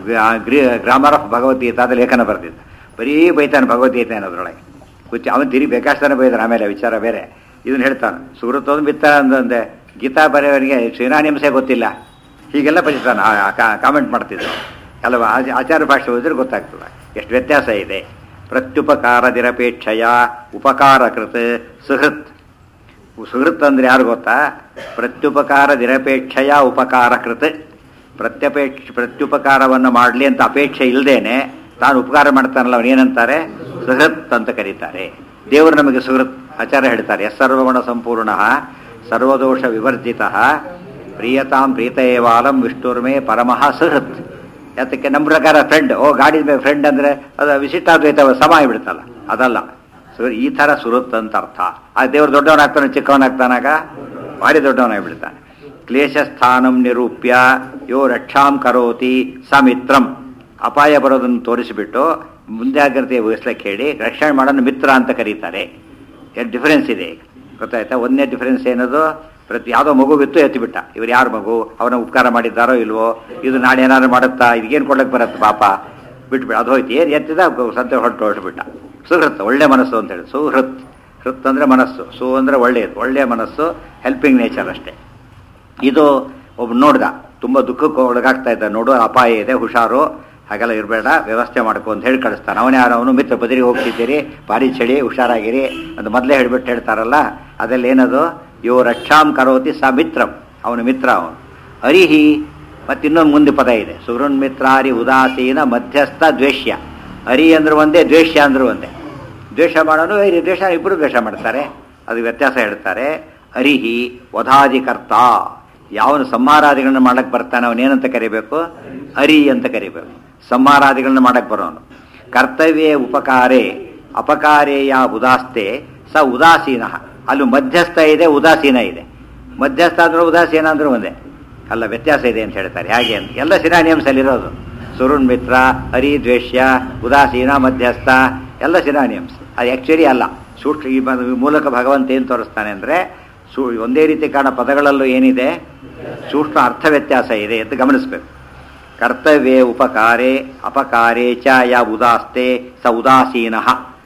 ಗ್ರಾಮರ್ ಆಫ್ ಭಗವದ್ಗೀತಾದ ಲೇಖನ ಬರ್ತಿದ್ದ ಬರೀ ಬೈತಾನೆ ಭಗವದ್ಗೀತೆ ಅನ್ನೋದ್ರೊಳಗೆ ಕುಚ್ಚಿ ಅವನು ತಿರಿ ಬೇಕಾಷ್ಟಾನೆ ಬೈದಾನೆ ಆಮೇಲೆ ವಿಚಾರ ಬೇರೆ ಇದನ್ನ ಹೇಳ್ತಾನೆ ಸುಹೃತ್ತೊಂದು ಬಿತ್ತ ಅಂದಂದೆ ಗೀತಾ ಬರೆಯವರಿಗೆ ಶ್ರೀನಾನಿಂಸೆ ಗೊತ್ತಿಲ್ಲ ಹೀಗೆಲ್ಲ ಬರೀತಾನೆ ಕಾಮೆಂಟ್ ಮಾಡ್ತಿದ್ರು ಕೆಲವು ಆಚ- ಆಚಾರ ಭಾಷೆ ಓದಿದ್ರೆ ಗೊತ್ತಾಗ್ತದೆ ಎಷ್ಟು ವ್ಯತ್ಯಾಸ ಇದೆ ಪ್ರತ್ಯುಪಕಾರ ನಿರಪೇಕ್ಷಯ ಉಪಕಾರ ಕೃತ್ ಸುಹೃತ್ ಸುಹೃತ್ ಅಂದ್ರೆ ಯಾರು ಗೊತ್ತಾ ಪ್ರತ್ಯುಪಕಾರ ನಿರಪೇಕ್ಷಯ ಉಪಕಾರ ಕೃತ್ ಪ್ರತ್ಯಪೇಕ್ಷ ಪ್ರತ್ಯುಪಕಾರವನ್ನು ಮಾಡಲಿ ಅಂತ ಅಪೇಕ್ಷೆ ಇಲ್ಲದೇನೆ ತಾನು ಉಪಕಾರ ಮಾಡ್ತಾನಲ್ಲ ಅವನು ಏನಂತಾರೆ ಸುಹೃತ್ ಅಂತ ಕರೀತಾರೆ ದೇವರು ನಮಗೆ ಸುಹೃತ್ ಆಚಾರ್ಯ ಹೇಳ್ತಾರೆ ಎಸ್ ಸರ್ವಗುಣ ಸಂಪೂರ್ಣ ಸರ್ವದೋಷ ವಿವರ್ಜಿತ ಪ್ರಿಯತಾಂ ಪ್ರೀತಯೇವಾಲಂ ವಿಷ್ಣುರ್ಮೇ ಪರಮಃ ಸುಹೃತ್ ಯಾತಕ್ಕೆ ನಮ್ಮ ಪ್ರಕಾರ ಫ್ರೆಂಡ್ ಓ ಗಾಡಿ ಫ್ರೆಂಡ್ ಅಂದ್ರೆ ಅದು ವಿಶಿಷ್ಟಾದ್ವೈತ ಸಮ ಆಗಿಬಿಡ್ತಲ್ಲ ಅದಲ್ಲ ಸೊ ಈ ಥರ ಸುರುತ್ ಅಂತ ಅರ್ಥ ಆ ದೇವ್ರು ದೊಡ್ಡವನಾಗ್ತಾನೆ ಚಿಕ್ಕವನಾಗ್ತಾನಾಗ ಭಾರಿ ದೊಡ್ಡವನಾಗ್ಬಿಡ್ತಾನೆ ಕ್ಲೇಶಸ್ಥಾನಂ ನಿರೂಪ್ಯ ಯೋ ರಕ್ಷಾಂ ಕರೋತಿ ಸಮಿತ್ರಂ ಅಪಾಯ ಬರೋದನ್ನು ತೋರಿಸಿಬಿಟ್ಟು ಮುಂಜಾಗ್ರತೆ ವಹಿಸ್ಲಿಕ್ಕೆ ಹೇಳಿ ರಕ್ಷಣೆ ಮಾಡೋನು ಮಿತ್ರ ಅಂತ ಕರೀತಾರೆ ಎರಡು ಡಿಫರೆನ್ಸ್ ಇದೆ ಈಗ ಗೊತ್ತಾಯ್ತಾ ಒಂದನೇ ಡಿಫರೆನ್ಸ್ ಏನದು ಪ್ರತಿ ಯಾವುದೋ ಮಗು ಬಿತ್ತು ಎತ್ತಿಬಿಟ್ಟ ಇವ್ರು ಯಾರ ಮಗು ಅವನ ಉಪಕಾರ ಮಾಡಿದ್ದಾರೋ ಇಲ್ವೋ ಇದು ನಾಳೆ ಏನಾದ್ರು ಮಾಡುತ್ತಾ ಇದಕ್ಕೇನು ಕೊಡ್ಲಿಕ್ಕೆ ಬರುತ್ತೆ ಪಾಪ ಬಿಟ್ಬಿಟ್ಟು ಅದು ಹೋಯ್ತು ಏನು ಎತ್ತಿದ ಸದ್ಯ ಹೊರಟು ಹೊರಟುಬಿಟ್ಟ ಸುಹೃತ್ ಒಳ್ಳೆ ಮನಸ್ಸು ಅಂತ ಹೇಳಿ ಸುಹೃತ್ ಹೃತ್ ಅಂದರೆ ಮನಸ್ಸು ಸು ಅಂದರೆ ಒಳ್ಳೆಯದು ಒಳ್ಳೆಯ ಮನಸ್ಸು ಹೆಲ್ಪಿಂಗ್ ನೇಚರ್ ಅಷ್ಟೇ ಇದು ಒಬ್ಬ ನೋಡ್ದ ತುಂಬ ದುಃಖಕ್ಕೆ ಒಳಗಾಗ್ತಾ ಇದ್ದ ನೋಡು ಅಪಾಯ ಇದೆ ಹುಷಾರು ಹಾಗೆಲ್ಲ ಇರಬೇಡ ವ್ಯವಸ್ಥೆ ಮಾಡ್ಕೊ ಅಂತ ಹೇಳಿ ಕಳಿಸ್ತಾನೆ ಅವನೇ ಯಾರು ಅವನು ಮಿತ್ರ ಬದಿರಿಗೆ ಹೋಗ್ತಿದ್ದೀರಿ ಭಾರಿ ಚಳಿ ಹುಷಾರಾಗಿರಿ ಅಂತ ಮೊದಲೇ ಹೇಳ್ಬಿಟ್ಟು ಹೇಳ್ತಾರಲ್ಲ ಅದೆಲ್ಲ ಏನದು ಯೋ ರಕ್ಷಾಂ ಕರೋತಿ ಸ ಮಿತ್ರಂ ಅವನು ಮಿತ್ರ ಅವನು ಅರಿಹಿ ಮತ್ತೆ ಇನ್ನೊಂದು ಮುಂದೆ ಪದ ಇದೆ ಸುಹೃನ್ ಮಿತ್ರಾರಿ ಉದಾಸೀನ ಮಧ್ಯಸ್ಥ ದ್ವೇಷ್ಯ ಅರಿ ಅಂದ್ರೆ ಒಂದೇ ದ್ವೇಷ್ಯ ಅಂದ್ರೆ ಒಂದೇ ದ್ವೇಷ ಮಾಡೋನು ಈ ದ್ವೇಷ ಇಬ್ಬರು ದ್ವೇಷ ಮಾಡ್ತಾರೆ ಅದು ವ್ಯತ್ಯಾಸ ಹೇಳ್ತಾರೆ ಅರಿಹಿ ವಧಾಧಿಕರ್ತ ಯಾವನು ಸಂಹಾರಾದಿಗಳನ್ನ ಮಾಡಕ್ ಬರ್ತಾನೆ ಅವನೇನಂತ ಕರಿಬೇಕು ಅರಿ ಅಂತ ಕರಿಬೇಕು ಸಂಹಾರಾದಿಗಳನ್ನ ಮಾಡಕ್ ಬರೋನು ಕರ್ತವ್ಯ ಉಪಕಾರೇ ಅಪಕಾರೇಯ ಉದಾಸ್ತೆ ಸ ಉದಾಸೀನ ಅಲ್ಲಿ ಮಧ್ಯಸ್ಥ ಇದೆ ಉದಾಸೀನ ಇದೆ ಮಧ್ಯಸ್ಥ ಅಂದ್ರೆ ಉದಾಸೀನ ಅಂದ್ರೆ ಒಂದೇ ಅಲ್ಲ ವ್ಯತ್ಯಾಸ ಇದೆ ಅಂತ ಹೇಳ್ತಾರೆ ಹಾಗೆ ಅಂತ ಎಲ್ಲ ಸಿನಾನಿಯಮ್ಸ್ ಅಲ್ಲಿರೋದು ಸುರುಣ್ ಮಿತ್ರ ಹರಿ ದ್ವೇಷ್ಯ ಉದಾಸೀನ ಮಧ್ಯಸ್ಥ ಎಲ್ಲ ಸಿನಾನಿಯಮ್ಸ್ ಅದು ಆ್ಯಕ್ಚುಲಿ ಅಲ್ಲ ಸೂಕ್ಷ್ಮ ಈ ಬ- ಈ ಮೂಲಕ ಭಗವಂತ ಏನು ತೋರಿಸ್ತಾನೆ ಅಂದರೆ ಸು ಒಂದೇ ರೀತಿ ಕಾಣೋ ಪದಗಳಲ್ಲೂ ಏನಿದೆ ಸೂಕ್ಷ್ಮ ಅರ್ಥ ವ್ಯತ್ಯಾಸ ಇದೆ ಅಂತ ಗಮನಿಸಬೇಕು ಕರ್ತವ್ಯ ಉಪಕಾರೇ ಅಪಕಾರೇ ಚ ಯ ಉದಾಸ್ತೆ ಸ ಉದಾಸೀನ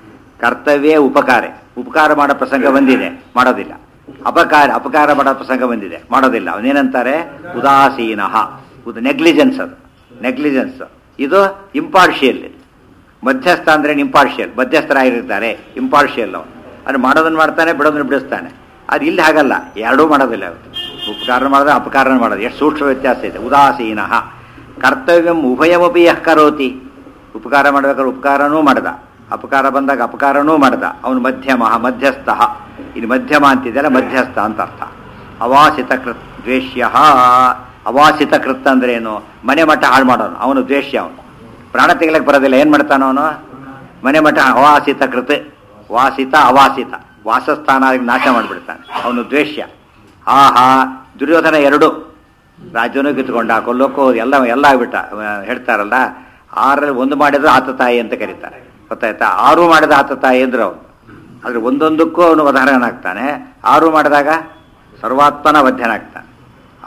ಕರ್ತವ್ಯ ಉಪಕಾರೆ ಉಪಕಾರ ಮಾಡೋ ಪ್ರಸಂಗ ಬಂದಿದೆ ಮಾಡೋದಿಲ್ಲ ಅಪಕಾರ ಅಪಕಾರ ಮಾಡೋ ಪ್ರಸಂಗ ಬಂದಿದೆ ಮಾಡೋದಿಲ್ಲ ಅವನೇನಂತಾರೆ ಉದಾಸೀನ ಇದು ನೆಗ್ಲಿಜೆನ್ಸ್ ಅದು ನೆಗ್ಲಿಜೆನ್ಸ್ ಇದು ಇಂಪಾರ್ಷಿಯಲ್ ಮಧ್ಯಸ್ಥ ಅಂದ್ರೆ ಇಂಪಾರ್ಷಿಯಲ್ ಮಧ್ಯಸ್ಥರಾಗಿರ್ತಾರೆ ಇಂಪಾರ್ಷಿಯಲ್ ಅವನು ಅದು ಮಾಡೋದನ್ನ ಮಾಡ್ತಾನೆ ಬಿಡೋದನ್ನ ಬಿಡಿಸ್ತಾನೆ ಅದು ಇಲ್ಲಿ ಹಾಗಲ್ಲ ಎರಡೂ ಮಾಡೋದಿಲ್ಲ ಅವನು ಉಪಕಾರ ಮಾಡೋದು ಅಪಕಾರ ಮಾಡೋದು ಎಷ್ಟು ಸೂಕ್ಷ್ಮ ವ್ಯತ್ಯಾಸ ಇದೆ ಉದಾಸೀನ ಕರ್ತವ್ಯಂ ಉಭಯಮಪಿ ಯಃ ಕರೋತಿ ಉಪಕಾರ ಮಾಡ್ಬೇಕಾದ್ರೆ ಉಪಕಾರನೂ ಮಾಡ್ದ ಅಪಕಾರ ಬಂದಾಗ ಅಪಕಾರನೂ ಮಾಡ್ದ ಅವನು ಮಧ್ಯಮ ಮಧ್ಯಸ್ಥ ಇಲ್ಲಿ ಮಧ್ಯಮ ಅಂತಿದೆಯಲ್ಲ ಮಧ್ಯಸ್ಥ ಅಂತ ಅರ್ಥ ಅವಾಸಿತ ಕೃತ್ ದ್ವೇಷ್ಯ ಅವಾಸಿತ ಕೃತ್ ಅಂದ್ರೆ ಏನು ಮನೆ ಮಠ ಹಾಳು ಮಾಡೋನು ಅವನು ದ್ವೇಷ್ಯ ಅವನು ಪ್ರಾಣ ತೆಗಿಲಕ್ಕೆ ಬರೋದಿಲ್ಲ ಏನು ಮಾಡ್ತಾನ ಅವನು ಮನೆ ಮಠ ಅವಾಸಿತ ಕೃತ್ ವಾಸಿತ ಅವಾಸಿತ ವಾಸಸ್ಥಾನ ನಾಶ ಮಾಡಿಬಿಡ್ತಾನೆ ಅವನು ದ್ವೇಷ್ಯ ಆಹಾ ದುರ್ಯೋಧನ ಎರಡು ರಾಜ್ಯನೂ ಕಿತ್ಕೊಂಡ ಕೊಲ್ಲೋಕ್ಕೋ ಎಲ್ಲ ಎಲ್ಲ ಆಗ್ಬಿಟ್ಟ ಅವ ಹೇಳ್ತಾರಲ್ಲ ಆರಲ್ಲಿ ಒಂದು ಮಾಡಿದ್ರೆ ಆತ ತಾಯಿ ಅಂತ ಕರೀತಾರೆ ಗೊತ್ತಾಯ್ತಾ ಆರು ಮಾಡಿದ ಆತ ತಾಯಿ ಅಂದ್ರು ಅವನು ಆದ್ರೆ ಒಂದೊಂದಕ್ಕೂ ಅವನು ಉದಾಹರಣೆನಾಗ್ತಾನೆ ಆರು ಮಾಡಿದಾಗ ಸರ್ವಾತ್ಮನ ವಧ್ಯನಾಗ್ತಾನೆ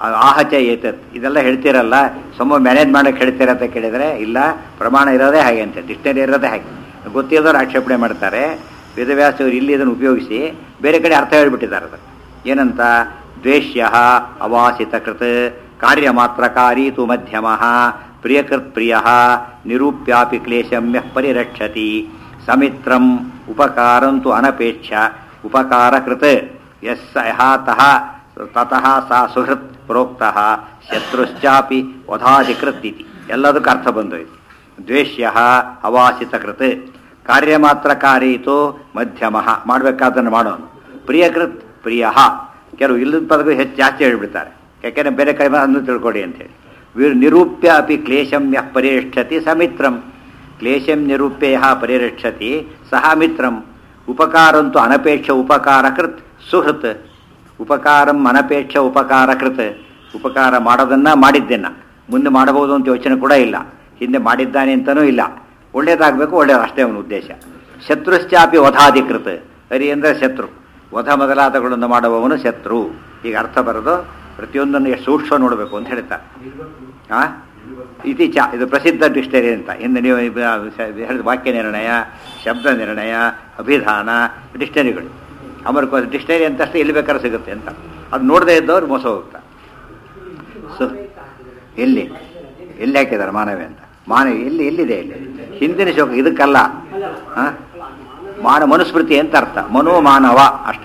ಆ- ಆಹಚ ಏತತ್ ಇದೆಲ್ಲ ಹೇಳ್ತೀರಲ್ಲ ಸುಮ್ಮ ಮ್ಯಾನೇಜ್ ಮಾಡಕ್ಕೆ ಹೇಳ್ತೀರ ಅಂತ ಕೇಳಿದರೆ ಇಲ್ಲ ಪ್ರಮಾಣ ಇರೋದೇ ಹಾಗೆ ಅಂತ ಡಿಕ್ಷನರಿ ಇರೋದೇ ಹಾಗೆ ಗೊತ್ತಿರೋರು ಆಕ್ಷೇಪಣೆ ಮಾಡ್ತಾರೆ ವೇದವ್ಯಾಸರು ಇಲ್ಲಿ ಇದನ್ನು ಉಪಯೋಗಿಸಿ ಬೇರೆ ಕಡೆ ಅರ್ಥ ಹೇಳ್ಬಿಟ್ಟಿದ್ದಾರೆ ಅದನ್ನು ಏನಂತ ದ್ವೇಷ್ಯ ಅವಾಸಿತ ಕೃತ್ ಕಾರ್ಯ ಮಾತ್ರಕಾರಿ ತು ಮಧ್ಯಮ ಪ್ರಿಯಕೃತ್ ಪ್ರಿಯ ನಿರೂಪ್ಯಾಪಿ ಕ್ಲೇಶಮ್ಯ ಪರಿರಕ್ಷತಿ ಸಮಿತ್ರಂ ಉಪಕಾರಂತು ಅನಪೇಕ್ಷ ಉಪಕಾರ ಕೃತ್ ಯಸ್ ಯಹ ತಃ ತತಃ ಸಾ ಸುಹೃತ್ ಪ್ರೋಕ್ತಃ ಶತ್ರುಶ್ಚಾಪಿ ವಧಾಧಿಕೃತ್ ಇತಿ ಎಲ್ಲದಕ್ಕೂ ಅರ್ಥ ಬಂದೋಯ್ತು ದ್ವೇಷ್ಯ ಅವಾಸಿತ ಕೃತ್ ಕಾರ್ಯ ಮಾತ್ರ ಕಾರೀತು ಮಧ್ಯಮ ಮಾಡಬೇಕಾದನ್ನು ಮಾಡೋನು ಪ್ರಿಯಕೃತ್ ಪ್ರಿಯ ಕೆಲವು ಇಲ್ಲದ ಪದಗಳು ಹೆಚ್ಚು ಜಾಸ್ತಿ ಹೇಳ್ಬಿಡ್ತಾರೆ ಯಾಕೆಂದ್ರೆ ಬೇರೆ ಕಡೆ ಅದನ್ನು ತಿಳ್ಕೊಡಿ ಅಂತೇಳಿ ವೀರ್ ನಿರೂಪ್ಯ ಅಪಿ ಕ್ಲೇಶಂ ಯಃ ಪರಿರಕ್ಷತಿ ಸಮಿತ್ರಂ ಕ್ಲೇಶಂ ನಿರೂಪ್ಯ ಯಃ ಪರಿರಕ್ಷತಿ ಸಹ ಮಿತ್ರಂ ಉಪಕಾರಂತು ಅನಪೇಕ್ಷ ಉಪಕಾರಕೃತ್ ಸುಹೃತ್ ಉಪಕಾರಂ ಅನಪೇಕ್ಷ ಉಪಕಾರಕೃತ್ ಉಪಕಾರ ಮಾಡೋದನ್ನ ಮಾಡಿದ್ದೇನ ಮುಂದೆ ಮಾಡಬಹುದು ಅಂತ ಯೋಚನೆ ಕೂಡ ಇಲ್ಲ ಹಿಂದೆ ಮಾಡಿದ್ದಾನೆ ಅಂತನೂ ಇಲ್ಲ ಒಳ್ಳೇದಾಗಬೇಕು ಒಳ್ಳೇದು ಅಷ್ಟೇ ಅವನ ಉದ್ದೇಶ ಶತ್ರುಶ್ಚಾಪಿ ವಧಾಧಿಕೃತ್ ಹರಿ ಅಂದರೆ ಶತ್ರು ವಧ ಮೊದಲಾದಗಳನ್ನು ಮಾಡುವವನು ಶತ್ರು ಈಗ ಅರ್ಥ ಬರೋದು ಪ್ರತಿಯೊಂದನ್ನು ಎಷ್ಟು ಸೂಕ್ಷ್ಮ ನೋಡಬೇಕು ಅಂತ ಹೇಳ್ತಾರೆ ಆ ಇತಿ ಚ ಇದು ಪ್ರಸಿದ್ಧ ಡಿಕ್ಷನರಿ ಅಂತ ಹಿಂದೆ ನೀವು ಇಬ- ಸ- ಹೇಳಿದ ವಾಕ್ಯ ನಿರ್ಣಯ ಶಬ್ದ ನಿರ್ಣಯ ಅಭಿಧಾನ ಡಿಕ್ಷನರಿಗಳು ಅಮರಕೋಶ ಡಿಕ್ಷನರಿ ಅಂತಷ್ಟೇ ಎಲ್ಲಿ ಬೇಕಾದ್ರೂ ಸಿಗುತ್ತೆ ಅಂತ ಅದು ನೋಡದೇ ಇದ್ದವ್ರು ಮೋಸ ಹೋಗ್ತಾರೆ ಸೊ ಎಲ್ಲಿ ಎಲ್ಲಿ ಹಾಕಿದ್ದಾರೆ ಮಾನವಿ ಅಂತ ಮಾನವಿ ಎಲ್ಲಿ ಎಲ್ಲಿದೆ ಇಲ್ಲಿ ಹಿಂದಿನ ಶೋಕ ಇದಕ್ಕಲ್ಲ ಆ? ಮಾನ ಮನುಸ್ಮೃತಿ ಅಂತ ಅರ್ಥ ಮನೋ ಮಾನವ ಅಷ್ಟೇ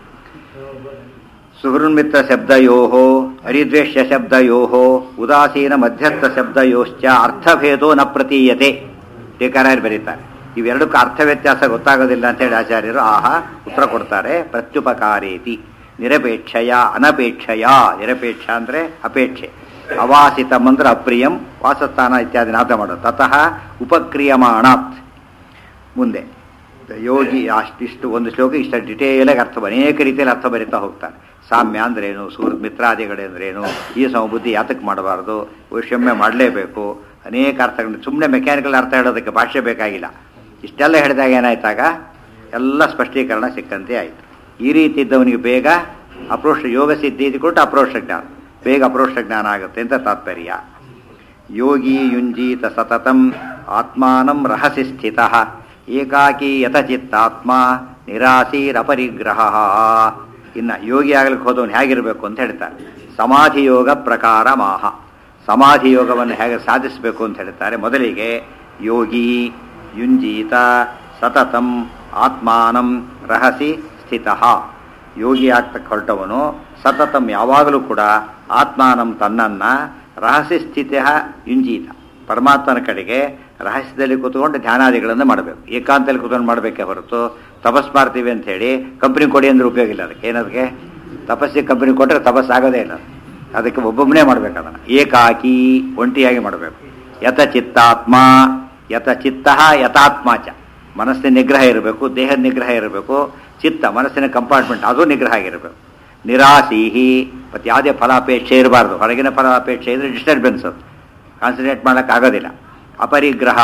ಸುಹೃನ್ಮಿತ್ರ ಶಬ್ದಯೋ ಹರಿದ್ವೇಷ್ಯ ಶಬ್ದಯೋ ಉದಾಸೀನ ಮಧ್ಯಸ್ಥ ಶಬ್ದಯೋಶ್ಚ ಅರ್ಥಭೇದೋ ನ ಪ್ರತೀಯತೆ ಟೀಕಾರಾಯರು ಬರೀತಾರೆ ಇವೆರಡಕ್ಕೂ ಅರ್ಥ ವ್ಯತ್ಯಾಸ ಗೊತ್ತಾಗೋದಿಲ್ಲ ಅಂತೇಳಿ ಆಚಾರ್ಯರು ಆಹಾ ಉತ್ತರ ಕೊಡ್ತಾರೆ ಪ್ರತ್ಯುಪಕಾರೇತಿ ನಿರಪೇಕ್ಷಯ ಅನಪೇಕ್ಷಯ ನಿರಪೇಕ್ಷ ಅಂದರೆ ಅಪೇಕ್ಷೆ ಅವಾಸಿತಂ ಅಂದ್ರೆ ಅಪ್ರಿಯಂ ವಾಸಸ್ಥಾನ ಇತ್ಯಾದಿ ನಾಥ ಮಾಡೋದು ತತಃ ಉಪಕ್ರಿಯಮಾಣಾತ್ ಮುಂದೆ ಯೋಗಿ ಅಷ್ಟಿಷ್ಟು ಒಂದು ಶ್ಲೋಕ ಇಷ್ಟ ಡಿಟೇಲಾಗಿ ಅರ್ಥ ಅನೇಕ ರೀತಿಯಲ್ಲಿ ಅರ್ಥ ಬರೀತಾ ಹೋಗ್ತಾನೆ ಸಾಮ್ಯ ಅಂದ್ರೇನು ಸೂರ್ ಮಿತ್ರಾದಿಗಳಂದ್ರೇನು ಈ ಸಮಬುದ್ಧಿ ಯಾತಕ್ಕೆ ಮಾಡಬಾರ್ದು ವೈಷಮ್ಯ ಮಾಡಲೇಬೇಕು ಅನೇಕ ಅರ್ಥಗಳು ಸುಮ್ಮನೆ ಮೆಕ್ಯಾನಿಕಲ್ ಅರ್ಥ ಹೇಳೋದಕ್ಕೆ ಭಾಷೆ ಬೇಕಾಗಿಲ್ಲ ಇಷ್ಟೆಲ್ಲ ಹೇಳಿದಾಗ ಏನಾಯ್ತಾಗ ಎಲ್ಲ ಸ್ಪಷ್ಟೀಕರಣ ಸಿಕ್ಕಂತೆ ಆಯಿತು ಈ ರೀತಿ ಇದ್ದವನಿಗೆ ಬೇಗ ಅಪ್ರೋಷ ಯೋಗ ಸಿದ್ಧಿ ಇದು ಕೊಟ್ಟು ಅಪ್ರೋಷ ಜ್ಞಾನ ಬೇಗ ಅಪ್ರೋಷ ಜ್ಞಾನ ಆಗುತ್ತೆ ಅಂತ ತಾತ್ಪರ್ಯ ಯೋಗಿ ಯುಂಜೀತ ಸತತಂ ಆತ್ಮಾನಂ ರಹಸಿ ಸ್ಥಿತ ಏಕಾಕಿ ಯಥಚಿತ್ತಾತ್ಮ ನಿರಾಸೀರಪರಿಗ್ರಹ ಇನ್ನು ಯೋಗಿ ಆಗ್ಲಿಕ್ಕೆ ಹೋದವನು ಹೇಗಿರಬೇಕು ಅಂತ ಹೇಳ್ತಾರೆ ಸಮಾಧಿ ಯೋಗ ಪ್ರಕಾರ ಮಾಹ ಸಮಾಧಿ ಯೋಗವನ್ನು ಹೇಗೆ ಸಾಧಿಸಬೇಕು ಅಂತ ಹೇಳ್ತಾರೆ ಮೊದಲಿಗೆ ಯೋಗಿ ಯುಂಜೀತ ಸತತಂ ಆತ್ಮಾನಂ ರಹಸಿ ಸ್ಥಿತ ಯೋಗಿ ಆಗ್ತಕ್ಕ ಹೊರಟವನು ಸತತಂ ಯಾವಾಗಲೂ ಕೂಡ ಆತ್ಮಾನಂ ತನ್ನನ್ನ ರಹಸ್ಯ ಸ್ಥಿತಿ ಯುಂಜೀತ ಪರಮಾತ್ಮನ ಕಡೆಗೆ ರಹಸ್ಯದಲ್ಲಿ ಕೂತ್ಕೊಂಡು ಧ್ಯಾನಾದಿಗಳನ್ನು ಮಾಡಬೇಕು ಏಕಾಂತದಲ್ಲಿ ಕೂತ್ಕೊಂಡು ಮಾಡಬೇಕೇ ಹೊರತು ತಪಸ್ ಮಾಡ್ತೀವಿ ಅಂತ ಹೇಳಿ ಕಂಪ್ನಿ ಕೊಡಿ ಅಂದ್ರೆ ಉಪಯೋಗ ಇಲ್ಲ ಅದಕ್ಕೆ ಏನದಕ್ಕೆ ತಪಸ್ಸಿಗೆ ಕಂಪ್ನಿ ಕೊಟ್ಟರೆ ತಪಸ್ ಆಗೋದೇ ಇಲ್ಲ ಅದಕ್ಕೆ ಒಬ್ಬೊಬ್ಬನೇ ಮಾಡ್ಬೇಕು ಅದನ್ನು ಏಕಾಕಿ ಒಂಟಿಯಾಗಿ ಮಾಡಬೇಕು ಯಥ ಚಿತ್ತಾತ್ಮ ಯಥ ಚಿತ್ತ ಯಥಾತ್ಮ ಚ ಮನಸ್ಸಿನ ನಿಗ್ರಹ ಇರಬೇಕು ದೇಹದ ನಿಗ್ರಹ ಇರಬೇಕು ಚಿತ್ತ ಮನಸ್ಸಿನ ಕಂಪಾರ್ಟ್ಮೆಂಟ್ ಅದು ನಿಗ್ರಹ ಆಗಿರಬೇಕು ನಿರಾಸೀಹಿ ಮತ್ತು ಯಾವುದೇ ಫಲಾಪೇಕ್ಷೆ ಇರಬಾರ್ದು ಹೊರಗಿನ ಫಲಾಪೇಕ್ಷೆ ಇದ್ರೆ ಡಿಸ್ಟರ್ಬೆನ್ಸ್ ಅದು ಕಾನ್ಸಂಟ್ರೇಟ್ ಮಾಡೋಕ್ಕಾಗೋದಿಲ್ಲ ಅಪರಿಗ್ರಹ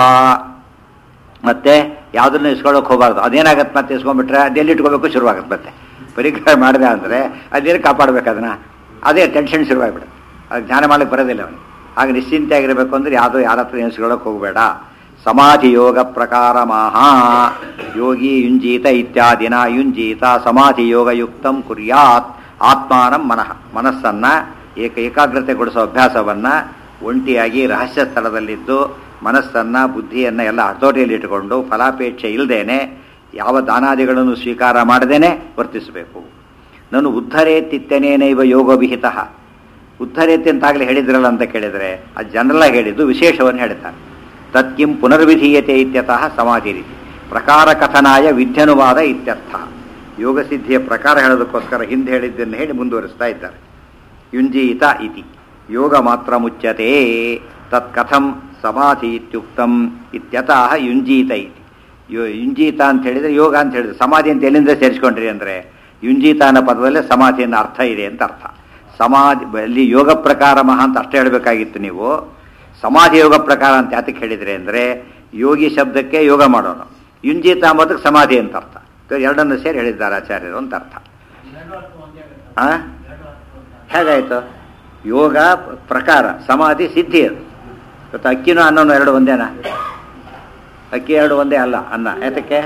ಮತ್ತೆ ಯಾವುದನ್ನು ಇಸ್ಕೊಳ್ಳೋಕೆ ಹೋಗಬಾರ್ದು ಅದೇನಾಗತ್ತೆ ಮತ್ತೆ ಇಸ್ಕೊಂಡ್ಬಿಟ್ರೆ ಅದೆಲ್ಲಿ ಇಟ್ಕೋಬೇಕು ಶುರುವಾಗುತ್ತೆ ಮತ್ತೆ ಪರಿಗ್ರಹ ಮಾಡಿದೆ ಅಂದರೆ ಅದೇನು ಕಾಪಾಡಬೇಕು ಅದನ್ನು ಅದೇ ಟೆನ್ಷನ್ ಶುರುವಾಗ್ಬಿಡುತ್ತೆ ಅದು ಜ್ಞಾನ ಮಾಡಲಿಕ್ಕೆ ಬರೋದಿಲ್ಲ ಅವನು ಆಗ ನಿಶ್ಚಿಂತೆ ಆಗಿರಬೇಕು ಅಂದ್ರೆ ಯಾವುದೋ ಯಾರ ಹತ್ರ ಎನಿಸ್ಕೊಳ್ಳೋಕೆ ಹೋಗಬೇಡ ಸಮಾಧಿ ಯೋಗ ಪ್ರಕಾರ ಮಹಾ ಯೋಗಿ ಯುಂಜೀತ ಇತ್ಯಾದಿನ ಯುಂಜೀತ ಸಮಾಧಿ ಯೋಗ ಯುಕ್ತಂ ಕುರ್ಯಾತ್ ಆತ್ಮಾನಂ ಮನಃ ಮನಸ್ಸನ್ನ ಏಕ ಏಕಾಗ್ರತೆಗೊಳಿಸೋ ಅಭ್ಯಾಸವನ್ನ ಒಂಟಿಯಾಗಿ ರಹಸ್ಯ ಸ್ಥಳದಲ್ಲಿದ್ದು ಮನಸ್ಸನ್ನ ಬುದ್ಧಿಯನ್ನ ಎಲ್ಲ ಹತೋಟಿಯಲ್ಲಿ ಇಟ್ಟುಕೊಂಡು ಫಲಾಪೇಕ್ಷೆ ಇಲ್ಲದೇನೆ ಯಾವ ದಾನಾದಿಗಳನ್ನು ಸ್ವೀಕಾರ ಮಾಡದೇನೆ ವರ್ತಿಸಬೇಕು ನಾನು ಉದ್ಧರೇತಿತ್ತನೇನೈವ ಯೋಗವಿಹಿತ ಉದ್ಧರೇತಿ ಅಂತಾಗಲೇ ಹೇಳಿದ್ರಲ್ಲ ಅಂತ ಕೇಳಿದರೆ ಅದು ಜನರಲ್ ಆಗಿ ಹೇಳಿದ್ದು ವಿಶೇಷವನ್ನು ಹೇಳ್ತಾರೆ ತತ್ಕಿಂ ಪುನರ್ವಿಧೀಯತೆ ಇತ್ಯತಃ ಸಮಾಧಿ ರೀತಿ ಪ್ರಕಾರ ಕಥನಾಯ ವಿಧ್ಯನುವಾದ ಇತ್ಯರ್ಥ ಯೋಗ ಸಿದ್ಧಿಯ ಪ್ರಕಾರ ಹೇಳೋದಕ್ಕೋಸ್ಕರ ಹಿಂದೆ ಹೇಳಿದ್ದನ್ನು ಹೇಳಿ ಮುಂದುವರಿಸ್ತಾ ಇದ್ದಾರೆ ಯುಂಜೀತ ಇತಿ ಯೋಗ ಮಾತ್ರ ಮುಚ್ಯತೆ ತತ್ ಕಥಂ ಸಮಾಧಿ ಇತ್ಯುಕ್ತಂ ಇತ್ಯತಃ ಯುಂಜೀತ ಇತಿ ಯೋ ಯುಂಜೀತ ಅಂತ ಹೇಳಿದರೆ ಯೋಗ ಅಂತ ಹೇಳಿದ್ರೆ ಸಮಾಧಿ ಅಂತ ಎಲ್ಲಿಂದ ಸೇರಿಸ್ಕೊಂಡ್ರಿ ಅಂದರೆ ಯುಂಜೀತ ಅನ್ನೋ ಪದದಲ್ಲೇ ಸಮಾಧಿ ಅನ್ನೋ ಅರ್ಥ ಇದೆ ಅಂತ ಅರ್ಥ ಸಮಾಧಿ ಅಲ್ಲಿ ಯೋಗ ಪ್ರಕಾರ ಮಹಾ ಅಂತ ಅಷ್ಟೇ ಹೇಳಬೇಕಾಗಿತ್ತು ನೀವು ಸಮಾಧಿ ಯೋಗ ಪ್ರಕಾರ ಅಂತ ಯಾತಕ್ಕೆ ಹೇಳಿದ್ರಿ ಅಂದರೆ ಯೋಗಿ ಶಬ್ದಕ್ಕೆ ಯೋಗ ಮಾಡೋಣ ಯುಂಜೀತ ಅಂಬೋದಕ್ಕೆ ಸಮಾಧಿ ಅಂತ ಅರ್ಥ ಎರಡನ್ನು ಸೇರಿ ಹೇಳಿದ್ದಾರೆ ಆಚಾರ್ಯರು ಅಂತ ಅರ್ಥ ಆ? ಹೇಗಾಯಿತು ಯೋಗ ಪ್ರಕಾರ ಸಮಾಧಿ ಸಿದ್ಧಿ ಅದು ಇವತ್ತು ಅಕ್ಕಿನೂ ಅನ್ನನೂ ಎರಡು ಒಂದೇನಾ ಅಕ್ಕಿ ಎರಡು ಒಂದೇ ಅಲ್ಲ ಅನ್ನ ಯಾತಕ್ಕೆ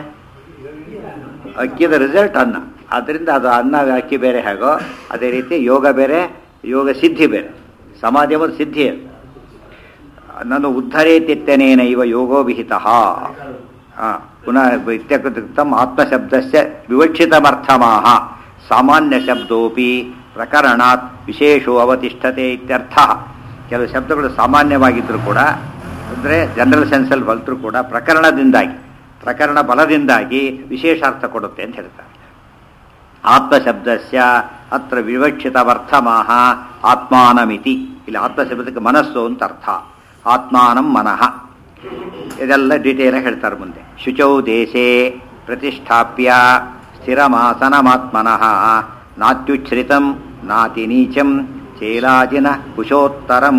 ಅಕ್ಕಿದ ರಿಸಲ್ಟ್ ಅನ್ನ ಆದ್ದರಿಂದ ಅದು ಅನ್ನ ಅಕ್ಕಿ ಬೇರೆ ಹೇಗೋ ಅದೇ ರೀತಿ ಯೋಗ ಬೇರೆ ಯೋಗ ಸಿದ್ಧಿ ಬೇರೆ ಸಮಾಧಿ ಎಂಬುದು ಸಿದ್ಧಿ ಅದು ನಾನು ಉದ್ಧರೇತಿತ್ಯನೇನ ಇವ ಯೋಗೋ ವಿಹಿತ ಪುನಃ ಇತ್ಯಕೃತಂ ಆತ್ಮಶಬ್ದಸ್ಯ ವಿವಕ್ಷಿತಮರ್ಥಮಾಹ ಸಾಮಾನ್ಯ ಶಬ್ದೋಪಿ ಪ್ರಕರಣಾತ್ ವಿಶೇಷೋ ಅವತಿಷ್ಠತೆ ಇತ್ಯರ್ಥ ಕೆಲವು ಶಬ್ದಗಳು ಸಾಮಾನ್ಯವಾಗಿದ್ದರೂ ಕೂಡ ಅಂದರೆ ಜನರಲ್ ಸೆನ್ಸಲ್ಲಿ ಬಲ್ತರೂ ಕೂಡ ಪ್ರಕರಣದಿಂದಾಗಿ ಪ್ರಕರಣ ಬಲದಿಂದಾಗಿ ವಿಶೇಷ ಅರ್ಥ ಕೊಡುತ್ತೆ ಅಂತ ಹೇಳ್ತಾರೆ ಆತ್ಮಶಬ್ದಸ್ಯ ಅತ್ರ ವಿವಕ್ಷಿತವರ್ಥಮಾಹ ಆತ್ಮಾನಮಿತಿ ಇಲ್ಲಿ ಆತ್ಮಶಬ್ದಕ್ಕೆ ಮನಸ್ಸು ಅಂತ ಅರ್ಥ ಆತ್ಮಾನಂ ಮನಃ ಇದೆಲ್ಲ ಡೀಟೇಲ್ ಹೇಳ್ತಾರೆ ಮುಂದೆ ಶುಚೌ ದೇಶೇ ಪ್ರತಿಷ್ಠಾಪ್ಯ ಸ್ಥಿರಮಾಸನಮಾತ್ಮನಃ ನಾತ್ಯುಚ್ಛ್ರಿತಂ ನಾತಿ ನೀಚಂ ಚೇಲಾಜಿನ ಕುಶೋತ್ತರಂ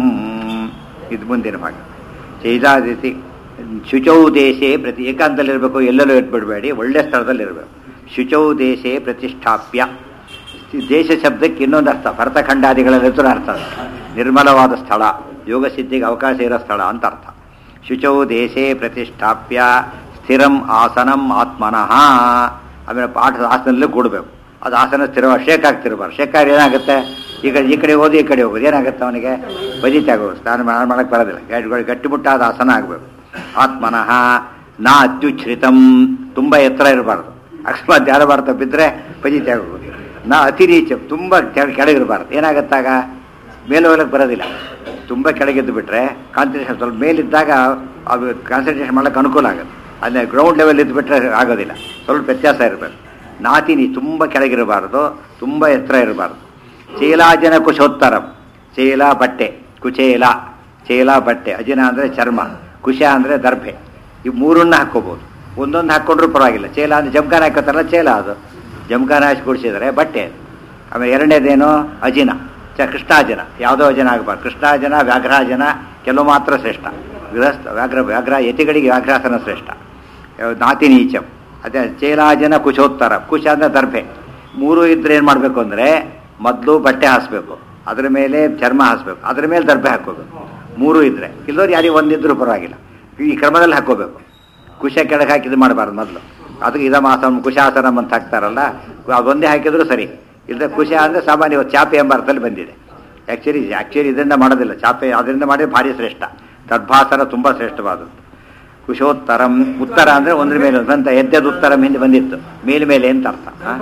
ಇದು ಮುಂದಿನ ಭಾಗ ಚೈಲಾದಿತಿ ಶುಚೌ ದೇಶೇ ಪ್ರತಿ ಏಕಾಂತದಲ್ಲಿರಬೇಕು ಎಲ್ಲೆಲ್ಲೂ ಇಟ್ಬಿಡಬೇಡಿ ಒಳ್ಳೆ ಸ್ಥಳದಲ್ಲಿರಬೇಕು ಶುಚೌ ದೇಶೇ ಪ್ರತಿಷ್ಠಾಪ್ಯ ದೇಶ ಶಬ್ದಕ್ಕೆ ಇನ್ನೊಂದು ಅರ್ಥ ಭರತಖಂಡಾದಿಗಳಲ್ಲಿದ್ದು ಅರ್ಥ ಅದು. ನಿರ್ಮಲವಾದ ಸ್ಥಳ ಯೋಗ ಸಿದ್ಧಿಗೆ ಅವಕಾಶ ಇರೋ ಸ್ಥಳ ಅಂತ ಅರ್ಥ ಶುಚೌ ದೇಶೇ ಪ್ರತಿಷ್ಠಾಪ್ಯ ಸ್ಥಿರಂ ಆಸನಂ ಆತ್ಮನಃ ಆಮೇಲೆ ಪಾಠದ ಆಸನಲ್ಲೇ ಕೂಡಬೇಕು ಅದು ಆಸನ ಸ್ಥಿರ ಶೇಕ್ ಆಗ್ತಿರ್ಬಾರ್ದು ಶೇಕ್ ಆಗಿ ಏನಾಗುತ್ತೆ ಈ ಕಡೆ ಈ ಕಡೆ ಹೋದು ಈ ಕಡೆ ಹೋಗೋದು ಏನಾಗುತ್ತೆ ಅವನಿಗೆ ಬಜಿತೆ ಆಗೋದು ಸ್ನಾನ ಮಾಡ- ಮಾಡಕ್ಕೆ ಬರೋದಿಲ್ಲ ಗಟ್ಟಿ- ಗಟ್ಟಿಮುಟ್ಟಾದ ಆಸನ ಆಗಬೇಕು ಆತ್ಮನಃ ನಾ ಅತ್ಯುಚ್ಛ್ರಿತಂ ತುಂಬ ಎತ್ತರ ಇರಬಾರ್ದು ಅಕಸ್ಮಾತ್ ಯಾರು ಮಾಡ್ತಾ ಬಿದ್ದರೆ ಬಜಿತೆ ಆಗೋದು ನಾ ಅತಿ ನೀಚ ತುಂಬ ಕೆಳ- ಕೆಳಗಿರಬಾರ್ದು ಏನಾಗತ್ತಾಗ ಮೇಲೆ ಹೋಗ್ಲಿಕ್ಕೆ ಬರೋದಿಲ್ಲ ತುಂಬ ಕೆಳಗಿದ್ದು ಬಿಟ್ರೆ ಕಾನ್ಸಂಟ್ರೇಷನ್ ಸ್ವಲ್ಪ ಮೇಲಿದ್ದಾಗ ಅದು ಕಾನ್ಸಂಟ್ರೇಷನ್ ಮಾಡೋಕ್ಕೆ ಅನುಕೂಲ ಆಗುತ್ತೆ ಅಲ್ಲೇ ಗ್ರೌಂಡ್ ಲೆವೆಲ್ ಇದ್ದು ಬಿಟ್ಟರೆ ಆಗೋದಿಲ್ಲ ಸ್ವಲ್ಪ ವ್ಯತ್ಯಾಸ ಇರಬೇಕು ನಾತಿನಿ ತುಂಬ ಕೆಳಗಿರಬಾರ್ದು ತುಂಬ ಎತ್ತರ ಇರಬಾರ್ದು ಚೇಲಾಜನ ಕುಶೋತ್ತರಂ ಚೇಲ ಬಟ್ಟೆ ಕುಚೇಲ ಚೇಲ ಬಟ್ಟೆ ಅಜಿನ ಅಂದರೆ ಚರ್ಮ ಕುಶ ಅಂದರೆ ದರ್ಭೆ ಈ ಮೂರನ್ನ ಹಾಕ್ಕೋಬೋದು ಒಂದೊಂದು ಹಾಕ್ಕೊಂಡ್ರೂ ಪರವಾಗಿಲ್ಲ ಚೇಲ ಅಂದರೆ ಜಮ್ಖಾನ ಹಾಕೋತಾರಲ್ಲ ಚೇಲ ಅದು ಜಮ್ಖಾನ ಹಾಕಿ ಕೂಡಿಸಿದರೆ ಬಟ್ಟೆ ಅದು. ಆಮೇಲೆ ಎರಡನೇದೇನು ಅಜಿನ ಚ ಕೃಷ್ಣಾಜನ ಯಾವುದೋ ಅಜನ ಆಗಬಾರ್ದು ಕೃಷ್ಣಾಜನ ವ್ಯಾಘ್ರಾಜನ ಕೆಲವು ಮಾತ್ರ ಶ್ರೇಷ್ಠ ಗೃಹಸ್ಥ ವ್ಯಾಘ್ರ ವ್ಯಾಘ್ರ ಯತಿಗಳಿಗೆ ವ್ಯಾಘ್ರಾಸನ ಶ್ರೇಷ್ಠ ಯಾವ- ನಾತಿ ನೀಚಂ ಅದೇ ಚೇಲಾಜನ ಕುಶೋತ್ತರ ಕುಶ ಅಂದರೆ ದರ್ಭೆ ಮೂರು ಇದ್ರೆ ಏನು ಮಾಡಬೇಕು ಅಂದರೆ ಮೊದಲು ಬಟ್ಟೆ ಹಾಸ್ಬೇಕು ಅದ್ರ ಮೇಲೆ ಚರ್ಮ ಹಾಸ್ಬೇಕು ಅದ್ರ ಮೇಲೆ ದರ್ಭೆ ಹಾಕೋಬೇಕು ಮೂರು ಇದ್ರೆ ಇಲ್ಲದವ್ರು ಯಾರಿಗೆ ಒಂದಿದ್ರು ಪರವಾಗಿಲ್ಲ ಈ ಕ್ರಮದಲ್ಲಿ ಹಾಕೋಬೇಕು ಕುಶ ಕೆಳಗೆ ಹಾಕಿದ್ದು ಮಾಡಬಾರ್ದು ಮೊದಲು ಅದಕ್ಕೆ ಇದಮಾಸಂ ಕುಶಾಸನಂ ಅಂತ ಹಾಕ್ತಾರಲ್ಲ ಅದೊಂದೇ ಹಾಕಿದ್ರು ಸರಿ ಇಲ್ಲದೆ ಕುಶ ಅಂದರೆ ಸಾಮಾನ್ಯ ಇವತ್ತು ಚಾಪೆ ಎಂಬ ಅರ್ಥದಲ್ಲಿ ಬಂದಿದೆ ಆ್ಯಕ್ಚುಲಿ ಆ್ಯಕ್ಚುಲಿ ಇದರಿಂದ ಮಾಡೋದಿಲ್ಲ ಚಾಪೆ ಅದರಿಂದ ಮಾಡಿದ್ರೆ ಭಾರಿ ಶ್ರೇಷ್ಠ ತದ್ಭಾಸನ ತುಂಬ ಶ್ರೇಷ್ಠವಾದದ್ದು ಕುಶೋತ್ತರಂ ಉತ್ತರ ಅಂದರೆ ಒಂದ್ರ ಮೇಲೆ ಒಂದು ಅಂತ ಎದ್ದೆದು ಉತ್ತರಂ ಹಿಂದೆ ಬಂದಿತ್ತು ಮೇಲೆ ಮೇಲೆ ಅಂತ ಅರ್ಥ ಆ?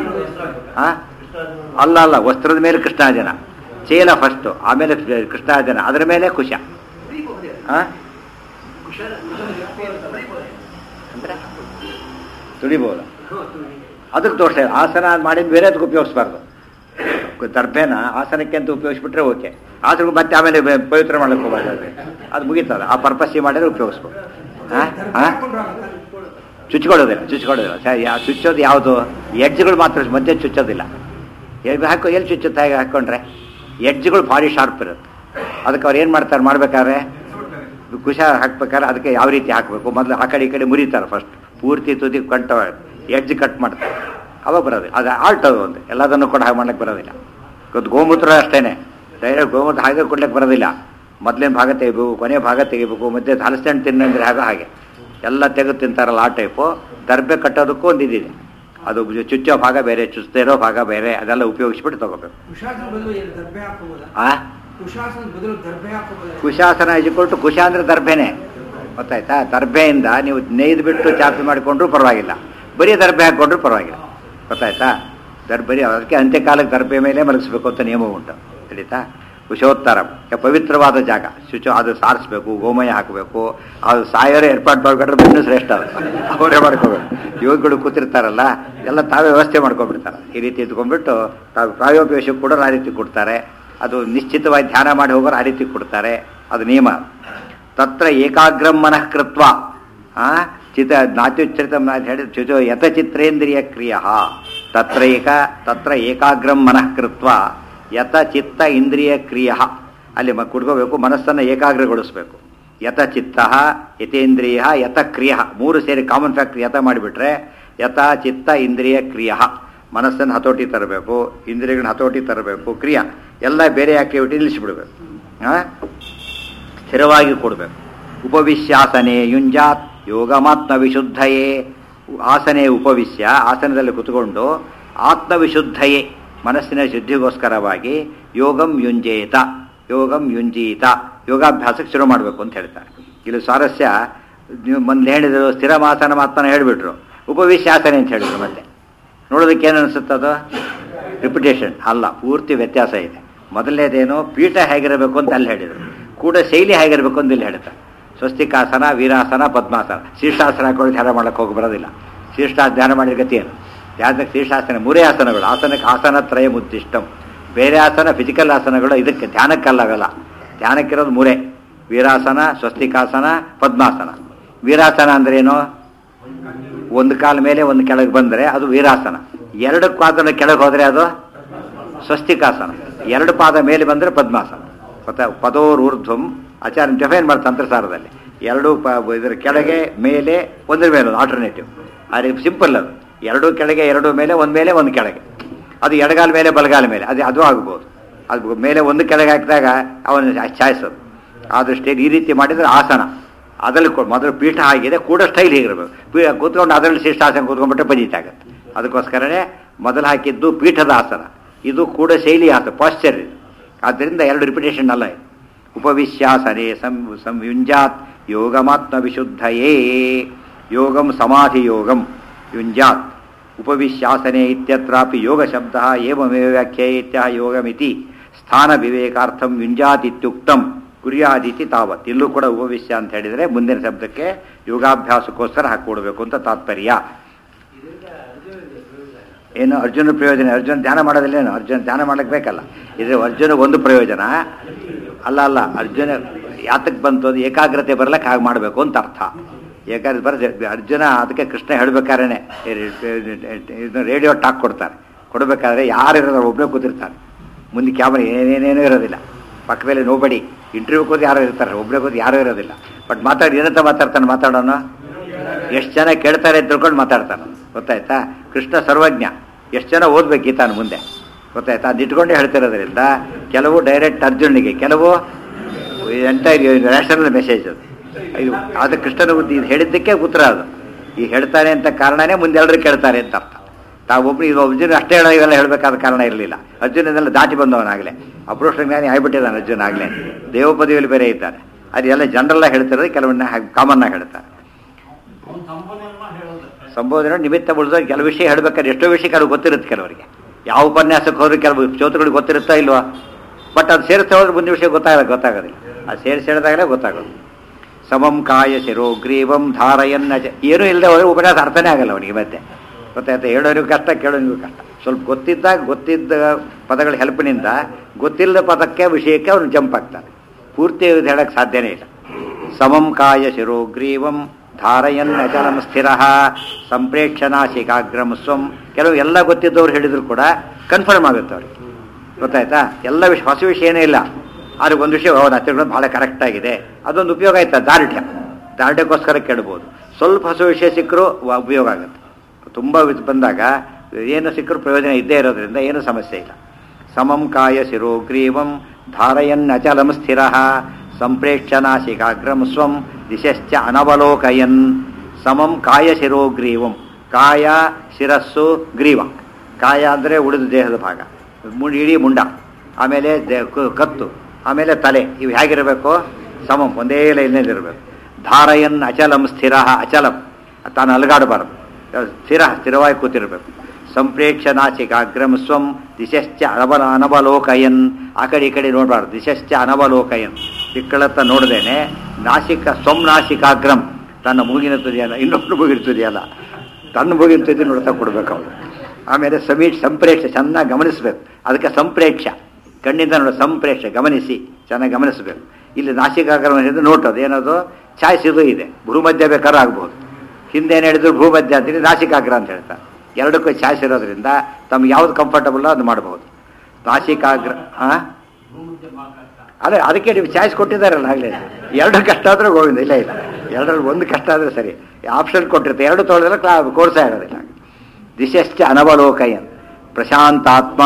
ಆ? ಅಲ್ಲ ಅಲ್ಲ ವಸ್ತ್ರದ ಮೇಲೆ ಕೃಷ್ಣಾಜನ ಚೇಲ ಫಸ್ಟು ಆಮೇಲೆ ಕೃಷ್ಣಾಜನ ಅದರ ಮೇಲೆ ಕುಶ ಆ? ಅಂದ್ರೆ ತುಳಿಬೋದ ಅದಕ್ಕೆ ದೋಷ ಇಲ್ಲ. ಆಸನ ಮಾಡಿದ ಬೇರೆ ಅದಕ್ಕೆ ಉಪಯೋಗಿಸ್ಬಾರ್ದು ದರ್ಭೆನ ಆಸನಕ್ಕೆ ಅಂತ ಉಪಯೋಗಿಸ್ಬಿಟ್ರೆ ಓಕೆ ಆಸನ ಮತ್ತೆ ಆಮೇಲೆ ಬೆ- ಪವಿತ್ರ ಮಾಡಕ್ಕೆ ಹೋಗ್ಬಾರ್ದು ಅದು. ಅದು ಮುಗೀತದ ಆ ಪರ್ಪಸ್ಸಿ ಮಾಡಿದ್ರೆ ಉಪಯೋಗಿಸ್ಬೋದು ಹಾಂ ಹಾಂ ಚುಚ್ಕೊಳ್ಳೋದಿಲ್ಲ ಚುಚ್ಕೊಳ್ಳೋದಿಲ್ಲ ಸರಿ ಯಾ ಚುಚ್ಚೋದು ಯಾವುದು ಎಡ್ಜ್ಗಳು ಮಾತ್ರ ಮಧ್ಯೆ ಚುಚ್ಚೋದಿಲ್ಲ ಎಲ್ಲಿ ಹಾಕೋ ಎಲ್ಲಿ ಚುಚ್ಚುತ್ತೆ ಹಾಗೆ ಹಾಕ್ಕೊಂಡ್ರೆ ಎಡ್ಜ್ಗಳು ಭಾರಿ ಶಾರ್ಪ್ ಇರುತ್ತೆ ಅದಕ್ಕೆ ಅವ್ರು ಏನು ಮಾಡ್ತಾರೆ ಮಾಡ್ಬೇಕಾದ್ರೆ ಕುಶ ಹಾಕ್ಬೇಕಾದ್ರೆ ಅದಕ್ಕೆ ಯಾವ ರೀತಿ ಹಾಕಬೇಕು ಮೊದಲು ಆ ಕಡೆ ಈ ಕಡೆ ಮುರಿತಾರೆ ಫಸ್ಟ್ ಪೂರ್ತಿ ತುದಿ ಕಂಟ ಎಡ್ಜ್ ಕಟ್ ಮಾಡ್ತಾರೆ ಅವಾಗ ಬರೋದಿಲ್ಲ ಅದು ಆಲ್ಟ್ ಅದು ಒಂದು ಎಲ್ಲದನ್ನು ಕೂಡ ಹಾಗೆ ಮಾಡ್ಲಿಕ್ಕೆ ಬರೋದಿಲ್ಲ ಇವತ್ತು ಗೋಮೂತ್ರ ಅಷ್ಟೇನೆ ಡೈರೆಕ್ಟ್ ಗೋಮೂತ್ರ ಹಾಗೆ ಕೊಡ್ಲಿಕ್ಕೆ ಬರೋದಿಲ್ಲ ಮೊದಲಿನ ಭಾಗ ತೆಗಿಬೇಕು ಕೊನೆ ಭಾಗ ತೆಗಿಬೇಕು ಮಧ್ಯೆ ಹಲಸೆ ಹಣ್ಣು ತಿನ್ನಂದ್ರೆ ಹಾಗೆ ಹಾಗೆ ಎಲ್ಲ ತೆಗೆದು ತಿಂತಾರಲ್ಲ ಆ ಟೈಪು ದರ್ಬೆ ಕಟ್ಟೋದಕ್ಕೂ ಒಂದು ಇದಿದೆ ಅದು ಚುಚ್ಚೋ ಭಾಗ ಬೇರೆ ಚುಚ್ಚದೇ ಇರೋ ಭಾಗ ಬೇರೆ ಅದೆಲ್ಲ ಉಪಯೋಗಿಸ್ಬಿಟ್ಟು ತಗೋಬೇಕು ಕುಶಾಸನ ಬದಲು ಏನು ದರ್ಬೆ ಹಾಕೋಬೋದಾ ಆ ಕುಶಾಸನ ಬದಲು ದರ್ಬೆ ಹಾಕೋಬೋದಾ ಕುಶಾಸನ ಇಜ್ಕೊಟ್ಟು ಕುಶ ಅಂದ್ರೆ ದರ್ಭೆನೆ ಗೊತ್ತಾಯ್ತಾ ದರ್ಭೆಯಿಂದ ನೀವು ನೇಯ್ದು ಬಿಟ್ಟು ಚಾಪಿ ಮಾಡಿಕೊಂಡ್ರು ಪರವಾಗಿಲ್ಲ ಬರೀ ದರ್ಭೆ ಹಾಕ್ಕೊಂಡ್ರು ಪರವಾಗಿಲ್ಲ ಗೊತ್ತಾಯ್ತಾ ದರ್ ಬರೀ ಅದಕ್ಕೆ ಅಂತ್ಯಕಾಲಕ್ಕೆ ದರ್ಭೆ ಮೇಲೆ ಮಲಗಿಸ್ಬೇಕು ಅಂತ ನಿಯಮ ಉಂಟು ತಿಳಿತಾ ಕುಶೋತ್ತರ ಪವಿತ್ರವಾದ ಜಾಗ ಶುಚಿ ಅದು ಸಾರಿಸ್ಬೇಕು ಗೋಮಯ ಹಾಕಬೇಕು ಅದು ಸಾಯೋರೆ ಏರ್ಪಾಡು ಮಾಡ್ಕೊಂಡ್ರೆ ಇನ್ನೂ ಶ್ರೇಷ್ಠ ಅದು ಅವರೇ ಮಾಡ್ಕೋಬೇಕು ಯೋಗಿಗಳು ಕೂತಿರ್ತಾರಲ್ಲ ಎಲ್ಲ ತಾವೇ ವ್ಯವಸ್ಥೆ ಮಾಡ್ಕೊಂಡ್ಬಿಡ್ತಾರೆ ಈ ರೀತಿ ಇದ್ಕೊಂಡ್ಬಿಟ್ಟು ತಾವು ಪ್ರಾಯೋಪವೇಶಕ್ಕೆ ಕೂಡ ಆ ರೀತಿ ಕೊಡ್ತಾರೆ ಅದು ನಿಶ್ಚಿತವಾಗಿ ಧ್ಯಾನ ಮಾಡಿ ಹೋಗೋರು ಆ ರೀತಿ ಕೊಡ್ತಾರೆ ಅದು ನಿಯಮ ತತ್ರ ಏಕಾಗ್ರಂ ಮನಃ ಕೃತ್ವ ಆ, ಚಿತ ನಾತ್ಯುಚ್ಚರಿತ ಹೇಳಿ ಚುಚೋ ಯತಚಿತ್ರೇಂದ್ರಿಯ ಕ್ರಿಯ ತತ್ರ ಏಕ ತತ್ರ ಏಕಾಗ್ರಂ ಮನಃ ಕೃತ್ವ ಯತ ಚಿತ್ತ ಇಂದ್ರಿಯ ಕ್ರಿಯ ಅಲ್ಲಿ ಮ ಕುಡ್ಕೋಬೇಕು ಮನಸ್ಸನ್ನು ಏಕಾಗ್ರಗೊಳಿಸ್ಬೇಕು ಯತ ಚಿತ್ತ ಯತೇಂದ್ರಿಯ ಯತ ಕ್ರಿಯ ಮೂರು ಸೇರಿ ಕಾಮನ್ ಫ್ಯಾಕ್ಟ್ರಿ ಯತ ಮಾಡಿಬಿಟ್ರೆ ಯತ ಚಿತ್ತ ಇಂದ್ರಿಯ ಕ್ರಿಯ ಮನಸ್ಸನ್ನು ಹತೋಟಿ ತರಬೇಕು ಇಂದ್ರಿಯಗಳನ್ನ ಹತೋಟಿ ತರಬೇಕು ಕ್ರಿಯಾ ಎಲ್ಲ ಬೇರೆ ಆಕ್ಟಿವಿಟಿ ನಿಲ್ಲಿಸಿಬಿಡ್ಬೇಕು ಹಾಂ ಸ್ಥಿರವಾಗಿ ಕೊಡಬೇಕು ಉಪವಿಶ್ಯಾಸನೆ ಯುಂಜಾತ್ ಯೋಗಮಾತ್ಮ ವಿಶುದ್ಧಯೇ ಆಸನೆ ಉಪವಿಶ್ಯ ಆಸನದಲ್ಲಿ ಕುತ್ಕೊಂಡು ಆತ್ಮವಿಶುದ್ಧಯೇ ಮನಸ್ಸಿನ ಶುದ್ಧಿಗೋಸ್ಕರವಾಗಿ ಯೋಗಂ ಯುಂಜೇತ ಯೋಗಂ ಯುಂಜೀತ ಯೋಗಾಭ್ಯಾಸಕ್ಕೆ ಶುರು ಮಾಡಬೇಕು ಅಂತ ಹೇಳ್ತಾರೆ ಇಲ್ಲಿ ಸ್ವಾರಸ್ಯ ನೀವು ಮೊದಲು ಹೇಳಿದರು ಸ್ಥಿರಮಾಸನ ಮಾತನ ಹೇಳಿಬಿಟ್ರು ಉಪವಿಶ್ಯಾಸನೆ ಅಂತ ಹೇಳಿದ್ರು ಮತ್ತೆ ನೋಡೋದಕ್ಕೆ ಏನು ಅನಿಸುತ್ತೆ ಅದು ರಿಪಿಟೇಷನ್ ಅಲ್ಲ ಪೂರ್ತಿ ವ್ಯತ್ಯಾಸ ಇದೆ ಮೊದಲನೇದೇನು ಪೀಠ ಹೇಗಿರಬೇಕು ಅಂತ ಅಲ್ಲಿ ಹೇಳಿದರು ಕೂಡ ಶೈಲಿ ಹೇಗಿರಬೇಕು ಅಂತ ಇಲ್ಲಿ ಹೇಳ್ತಾರೆ ಸ್ವಸ್ತಿಕಾಸನ ವೀರಾಸನ ಪದ್ಮಾಸನ ಶೀರ್ಷಾಸನ ಹಾಕೊಂಡು ಧ್ಯಾನ ಮಾಡಕ್ಕೆ ಹೋಗಿ ಬರೋದಿಲ್ಲ ಶೀರ್ಷ ಧ್ಯಾನ ಮಾಡಿದ ಗತಿ ಏನು ಧ್ಯಾನಕ್ಕೆ ಶೀರ್ಷಾಸನ ಮೂರೇ ಆಸನಗಳು ಆಸನಕ್ಕೆ ಆಸನ ತ್ರಯ ಮುದ್ದಿಷ್ಟಂ ಬೇರೆ ಆಸನ ಫಿಸಿಕಲ್ ಆಸನಗಳು ಇದಕ್ಕೆ ಧ್ಯಾನಕ್ಕಲ್ಲ ಅವೆಲ್ಲ ಧ್ಯಾನಕ್ಕಿರೋದು ಮೂರೇ ವೀರಾಸನ ಸ್ವಸ್ತಿಕಾಸನ ಪದ್ಮಾಸನ ವೀರಾಸನ ಅಂದ್ರೆ ಏನು ಒಂದು ಕಾಲ ಮೇಲೆ ಒಂದು ಕೆಳಗೆ ಬಂದರೆ ಅದು ವೀರಾಸನ ಎರಡು ಪಾದದ ಕೆಳಗೆ ಹೋದರೆ ಅದು ಸ್ವಸ್ತಿಕಾಸನ ಎರಡು ಪಾದ ಮೇಲೆ ಬಂದರೆ ಪದ್ಮಾಸನ ಗೊತ್ತಾ ಪದೋರೂರ್ಧ್ವಂ ಆಚಾರ್ಯ ಡೆಫೈನ್ ಮಾಡ್ತಾರೆ ತಂತ್ರಸಾರದಲ್ಲಿ ಎರಡು ಪ ಇದರ ಕೆಳಗೆ ಮೇಲೆ ಒಂದ್ರ ಮೇಲೆ ಒಂದು ಆಲ್ಟರ್ನೇಟಿವ್ ಅದು ಸಿಂಪಲ್ ಅದು ಎರಡು ಕೆಳಗೆ ಎರಡು ಮೇಲೆ ಒಂದು ಮೇಲೆ ಒಂದು ಕೆಳಗೆ ಅದು ಎಡಗಾಲ ಮೇಲೆ ಬಲಗಾಲ ಮೇಲೆ ಅದು ಅದು ಆಗ್ಬೋದು ಅದು ಮೇಲೆ ಒಂದು ಕೆಳಗೆ ಹಾಕಿದಾಗ ಅವನು ಚಾಯ್ಸೋದು ಆ ದೃಷ್ಟಿಯಲ್ಲಿ ಈ ರೀತಿ ಮಾಡಿದರೆ ಆಸನ ಅದರಲ್ಲಿ ಕೊ- ಮೊದಲು ಪೀಠ ಆಗಿದೆ ಕೂಡ ಸ್ಟೈಲ್ ಹೀಗಿರಬೇಕು ಪೀ ಕೂತ್ಕೊಂಡು ಅದರಲ್ಲಿ ಶಿಷ್ಟಾಸನ ಕೂತ್ಕೊಂಡ್ಬಿಟ್ರೆ ಪಂಜಿತಾಗತ್ತೆ ಅದಕ್ಕೋಸ್ಕರನೇ ಮೊದಲು ಹಾಕಿದ್ದು ಪೀಠದ ಆಸನ ಇದು ಕೂಡ ಶೈಲಿ ಆಸನ ಪಾಶ್ಚರ್ ಇದು ಆದ್ದರಿಂದ ಎರಡು ರಿಪಿಟೇಷನ್ ಅಲ್ಲ ಇದು ಉಪವಿಶ್ಯಾಸನೆ ಸಂ ಸಂಯುಂಜಾತ್ ಯೋಗಮಾತ್ಮ ವಿಶುದ್ಧಯೇ ಯೋಗಂ ಸಮಾಧಿ ಯೋಗಂ ಯುಂಜಾತ್ ಉಪವಿಶ್ಯಾಸನೆ ಇತ್ಯತ್ರಾಪಿ ಯೋಗ ಶಬ್ದ ಏವಮೇವ ವ್ಯಾಖ್ಯೇತ್ಯ ಯೋಗಮಿತಿ ಸ್ಥಾನ ವಿವೇಕಾರ್ಥಂ ಯುಂಜಾತ್ ಇತ್ಯುಕ್ತಂ ಕುರ್ಯಾದಿತಿ ತಾವತ್ ಇಲ್ಲೂ ಕೂಡ ಉಪವಿಶ್ಯ ಅಂತ ಹೇಳಿದರೆ ಮುಂದಿನ ಶಬ್ದಕ್ಕೆ ಯೋಗಾಭ್ಯಾಸಕ್ಕೋಸ್ಕರ ಹಾಕೊಡ್ಬೇಕು ಅಂತ ತಾತ್ಪರ್ಯ ಏನು ಅರ್ಜುನ ಪ್ರಯೋಜನ ಅರ್ಜುನ ಧ್ಯಾನ ಮಾಡೋದಿಲ್ಲೇನು ಅರ್ಜುನ ಧ್ಯಾನ ಮಾಡಕ್ಕೆ ಬೇಕಲ್ಲ ಇದು ಅರ್ಜುನ ಒಂದು ಪ್ರಯೋಜನ ಅಲ್ಲ ಅಲ್ಲ ಅರ್ಜುನ ಯಾತಕ್ಕೆ ಬಂತು ಅದು ಏಕಾಗ್ರತೆ ಬರ್ಲಕ್ಕೆ ಹಾಗೆ ಮಾಡಬೇಕು ಅಂತ ಅರ್ಥ ಏಕಾಗ್ರತೆ ಬರ ಅರ್ಜುನ ಅದಕ್ಕೆ ಕೃಷ್ಣ ಹೇಳ್ಬೇಕಾದ್ರೆ ಇದನ್ನ ರೇಡಿಯೋ ಟಾಕ್ ಕೊಡ್ತಾರೆ ಕೊಡಬೇಕಾದ್ರೆ ಯಾರು ಇರೋದು ಒಬ್ಬನೇ ಕೂತಿರ್ತಾರೆ ಮುಂದೆ ಕ್ಯಾಮ್ರಾ ಏನೇನೇನೂ ಇರೋದಿಲ್ಲ ಪಕ್ಕದಲ್ಲಿ ನೋಬಡಿ ಇಂಟರ್ವ್ಯೂ ಕೂತು ಯಾರು ಇರ್ತಾರೆ ಒಬ್ಬನೇ ಕೂತು ಯಾರೂ ಇರೋದಿಲ್ಲ ಬಟ್ ಮಾತಾಡಿ ಏನಂತ ಮಾತಾಡ್ತಾನೆ ಮಾತಾಡೋಣ ಎಷ್ಟು ಜನ ಕೇಳ್ತಾರೆ ಅಂತ ತಿಳ್ಕೊಂಡು ಮಾತಾಡ್ತಾನೆ ಗೊತ್ತಾಯ್ತಾ ಕೃಷ್ಣ ಸರ್ವಜ್ಞ ಎಷ್ಟು ಜನ ಓದ್ಬೇಕು ಗೀತಾನ ಮುಂದೆ ಗೊತ್ತಾಯ್ತಾ ಅದು ಇಟ್ಕೊಂಡೇ ಹೇಳ್ತಿರೋದ್ರಿಂದ ಕೆಲವು ಡೈರೆಕ್ಟ್ ಅರ್ಜುನಿಗೆ ಕೆಲವು ಎಂಟೈರ್ ನ್ಯಾಷನಲ್ ಮೆಸೇಜ್ ಅದು ಇದು ಅದು ಕೃಷ್ಣನ ಬುದ್ಧಿ ಇದು ಹೇಳಿದ್ದಕ್ಕೆ ಉತ್ತರ ಅದು ಈ ಹೇಳ್ತಾನೆ ಅಂತ ಕಾರಣನೇ ಮುಂದೆ ಎಲ್ಲರೂ ಕೇಳ್ತಾರೆ ಅಂತ ಅರ್ಥ ತಾವೊಬ್ಬರು ಇದು ಅರ್ಜುನ ಅಷ್ಟೇ ಹೇಳೋ ಇವೆಲ್ಲ ಹೇಳಬೇಕಾದ ಕಾರಣ ಇರಲಿಲ್ಲ ಅರ್ಜುನದೆಲ್ಲ ದಾಟಿ ಬಂದವನಾಗಲೇ ಅಪರೋಷ ಜ್ಞಾನಿ ಆಗಿಬಿಟ್ಟಿದ್ದಾನೆ ಅರ್ಜುನ ಆಗಲೇ ದೇವಪದವಿಯಲ್ಲಿ ಬೇರೆ ಇದ್ದಾನೆ ಅದೆಲ್ಲ ಜನರೆಲ್ಲ ಹೇಳ್ತಿರೋದು ಕೆಲವನ್ನ ಕಾಮನ್ ಆಗಿ ಹೇಳ್ತಾರೆ ಸಂಬೋಧನೆ ನಿಮಿತ್ತ ಉಳಿದ ಕೆಲವು ವಿಷಯ ಹೇಳ್ಬೇಕಾದ್ರೆ ಎಷ್ಟೋ ವಿಷಯ ಕೆಲವು ಗೊತ್ತಿರುತ್ತೆ ಕೆಲವರಿಗೆ ಯಾವ ಉಪನ್ಯಾಸಕ್ಕೆ ಹೋದ್ರೆ ಕೆಲವು ಶ್ರೋತೃಗಳಿಗೆ ಗೊತ್ತಿರುತ್ತಾ ಇಲ್ವಾ ಬಟ್ ಅದು ಸೇರಿಸ್ತಾ ಹೋದ್ರೆ ಮುಂದಿನ ವಿಷಯ ಗೊತ್ತಾಗಲ್ಲ ಗೊತ್ತಾಗೋದಿಲ್ಲ ಅದು ಸೇರಿಸಿ ಹೇಳಿದಾಗಲೇ ಗೊತ್ತಾಗೋದು ಸಮಂ ಕಾಯ ಶಿರೋ ಗ್ರೀವಂ ಧಾರಯನ್ನ ಜ ಏನೂ ಇಲ್ಲದೆ ಹೋದ್ರೆ ಉಪನ್ಯಾಸ ಅರ್ಥನೇ ಆಗಲ್ಲ ಅವನಿಗೆ ಮತ್ತೆ ಗೊತ್ತಾಯ್ತಾ ಹೇಳೋನಿಗೂ ಕಷ್ಟ ಕೇಳೋನಿಗೂ ಕಷ್ಟ ಸ್ವಲ್ಪ ಗೊತ್ತಿದ್ದಾಗ ಗೊತ್ತಿದ್ದ ಪದಗಳ ಹೆಲ್ಪ್ನಿಂದ ಗೊತ್ತಿಲ್ಲದ ಪದಕ್ಕೆ ವಿಷಯಕ್ಕೆ ಅವನು ಜಂಪ್ ಆಗ್ತಾನೆ ಪೂರ್ತಿ ಇದು ಹೇಳಕ್ಕೆ ಸಾಧ್ಯನೇ ಇಲ್ಲ ಸಮಂ ಕಾಯ ಶಿರೋ ಗ್ರೀವಂ ಧಾರಯನ್ ಅಚಲಂ ಸ್ಥಿರ ಸಂಪ್ರೇಕ್ಷಣಾಶಿಕಾಗ್ರಂ ಸ್ವಂ ಕೆಲವು ಎಲ್ಲ ಗೊತ್ತಿದ್ದವ್ರು ಹೇಳಿದ್ರು ಕೂಡ ಕನ್ಫರ್ಮ್ ಆಗುತ್ತೆ ಅವ್ರಿಗೆ ಗೊತ್ತಾಯ್ತಾ ಎಲ್ಲ ವಿಷಯ ಹೊಸ ವಿಷಯ ಏನೇ ಇಲ್ಲ ಆದ್ರೆ ಒಂದು ವಿಷಯ ಹೌದು ತಿಳ್ಕೊಂಡು ಭಾಳ ಕರೆಕ್ಟ್ ಆಗಿದೆ ಅದೊಂದು ಉಪಯೋಗ ಆಯ್ತಾ ದಾರ್ಢ್ಯ ದಾರ್ಢ್ಯಕ್ಕೋಸ್ಕರ ಕೆಡ್ಬೋದು ಸ್ವಲ್ಪ ಹೊಸ ವಿಷಯ ಸಿಕ್ಕರೂ ಉಪಯೋಗ ಆಗುತ್ತೆ ತುಂಬ ವಿದ್ ಬಂದಾಗ ಏನು ಸಿಕ್ಕರೂ ಪ್ರಯೋಜನ ಇದ್ದೇ ಇರೋದ್ರಿಂದ ಏನು ಸಮಸ್ಯೆ ಇಲ್ಲ ಸಮಂ ಕಾಯ ಶಿರೋ ಗ್ರೀವಂ ಧಾರಯನ್ ಅಚಲಂ ಸ್ಥಿರ ಸಂಪ್ರೇಕ್ಷಣಾಶಿಕಾಗ್ರಂ ಸ್ವಂ ದಿಶಶ್ಚ ಅನವಲೋಕಯನ್ ಸಮಂ ಕಾಯ ಶಿರೋ ಗ್ರೀವಂ ಕಾಯ ಶಿರಸ್ಸು ಗ್ರೀವ ಕಾಯ ಅಂದರೆ ಉಳಿದ ದೇಹದ ಭಾಗ ಮು- ಇಡೀ ಮುಂಡ ಆಮೇಲೆ ದೆ- ಕ- ಕತ್ತು ಆಮೇಲೆ ತಲೆ ಇವು ಹೇಗಿರಬೇಕು ಸಮಂ ಒಂದೇ ಲೈನಲ್ಲಿರಬೇಕು ಧಾರಯನ್ ಅಚಲಂ ಸ್ಥಿರ ಅಚಲಂ ತಾನು ಅಲಗಾಡಬಾರದು ಸ್ಥಿರ ಸ್ಥಿರವಾಗಿ ಕೂತಿರಬೇಕು ಸಂಪ್ರೇಕ್ಷಣಾಚಿಕಾಗ್ರಂ ಸ್ವಂ ದಿಶಶ್ಚ ಅನಬಲ ಅನವಲೋಕಯನ್ ಆ ಕಡೆ ಈ ಕಡೆ ನೋಡಬಾರ್ದು ದಿಶಶ್ಚ ಅನವಲೋಕಯನ್ ದಿಕ್ಕಳತ್ತ ನೋಡ್ದೇನೆ ನಾಸಿಕ ಸ್ವಂ ನಾಸಿಕಾಗ್ರಂ ತನ್ನ ಮೂಗಿನ ತುದಿಯಲ್ಲ ಇನ್ನೊಬ್ಬರು ಮೂಗಿನ ತುದಿಯಲ್ಲ ತನ್ನ ಮೂಗಿನ ತುದಿ ನೋಡ್ತಾ ಕೊಡ್ಬೇಕು ಅವನು ಆಮೇಲೆ ಸಮೀಟ್ ಸಂಪ್ರೇಕ್ಷ ಚೆನ್ನಾಗಿ ಗಮನಿಸಬೇಕು ಅದಕ್ಕೆ ಸಂಪ್ರೇಕ್ಷ ಕಣ್ಣಿಂದ ನೋಡೋ ಸಂಪ್ರೇಕ್ಷ ಗಮನಿಸಿ ಚೆನ್ನಾಗಿ ಗಮನಿಸಬೇಕು ಇಲ್ಲಿ ನಾಸಿಕಾಗ್ರಮ ಹೇಳಿದ್ರೆ ನೋಟೋದು ಏನದು ಚಾಯ್ಸ್ ಇದು ಇದೆ ಭೂಮಧ್ಯ ಬೇಕಾದ್ರೂ ಆಗ್ಬೋದು ಹಿಂದೆ ಏನು ಹೇಳಿದ್ರು ಭೂಮಧ್ಯ ಅಂತೀನಿ ನಾಸಿಕಾಗ್ರ ಅಂತ ಹೇಳ್ತಾರೆ ಎರಡಕ್ಕೂ ಚಾಯ್ಸ್ ಇರೋದ್ರಿಂದ ತಮ್ಗೆ ಯಾವ್ದು ಕಂಫರ್ಟಬಲ್ ಅದು ಮಾಡಬಹುದು ನಾಸಿಕಾಗ್ರ ಹಾಂ ಅದೇ ಅದಕ್ಕೆ ನೀವು ಚಾಯ್ಸ್ ಕೊಟ್ಟಿದ್ದಾರಲ್ಲ ಆಗಲೇ ಎರಡು ಕಷ್ಟ ಆದರೂ ಗೋವಿಂದ ಇಲ್ಲ ಇಲ್ಲ ಎರಡರಲ್ಲಿ ಒಂದು ಕಷ್ಟ ಆದರೆ ಸರಿ ಆಪ್ಷನ್ ಕೊಟ್ಟಿರ್ತಾರೆ ಎರಡು ತೊಳೆದ್ರೆ ಕ್ಲಾ ಕೋರ್ಸೇ ಆಗೋದಿಲ್ಲ ದಿಶಶ್ಚ ಅನವಲೋಕಯನ್ ಪ್ರಶಾಂತಾತ್ಮ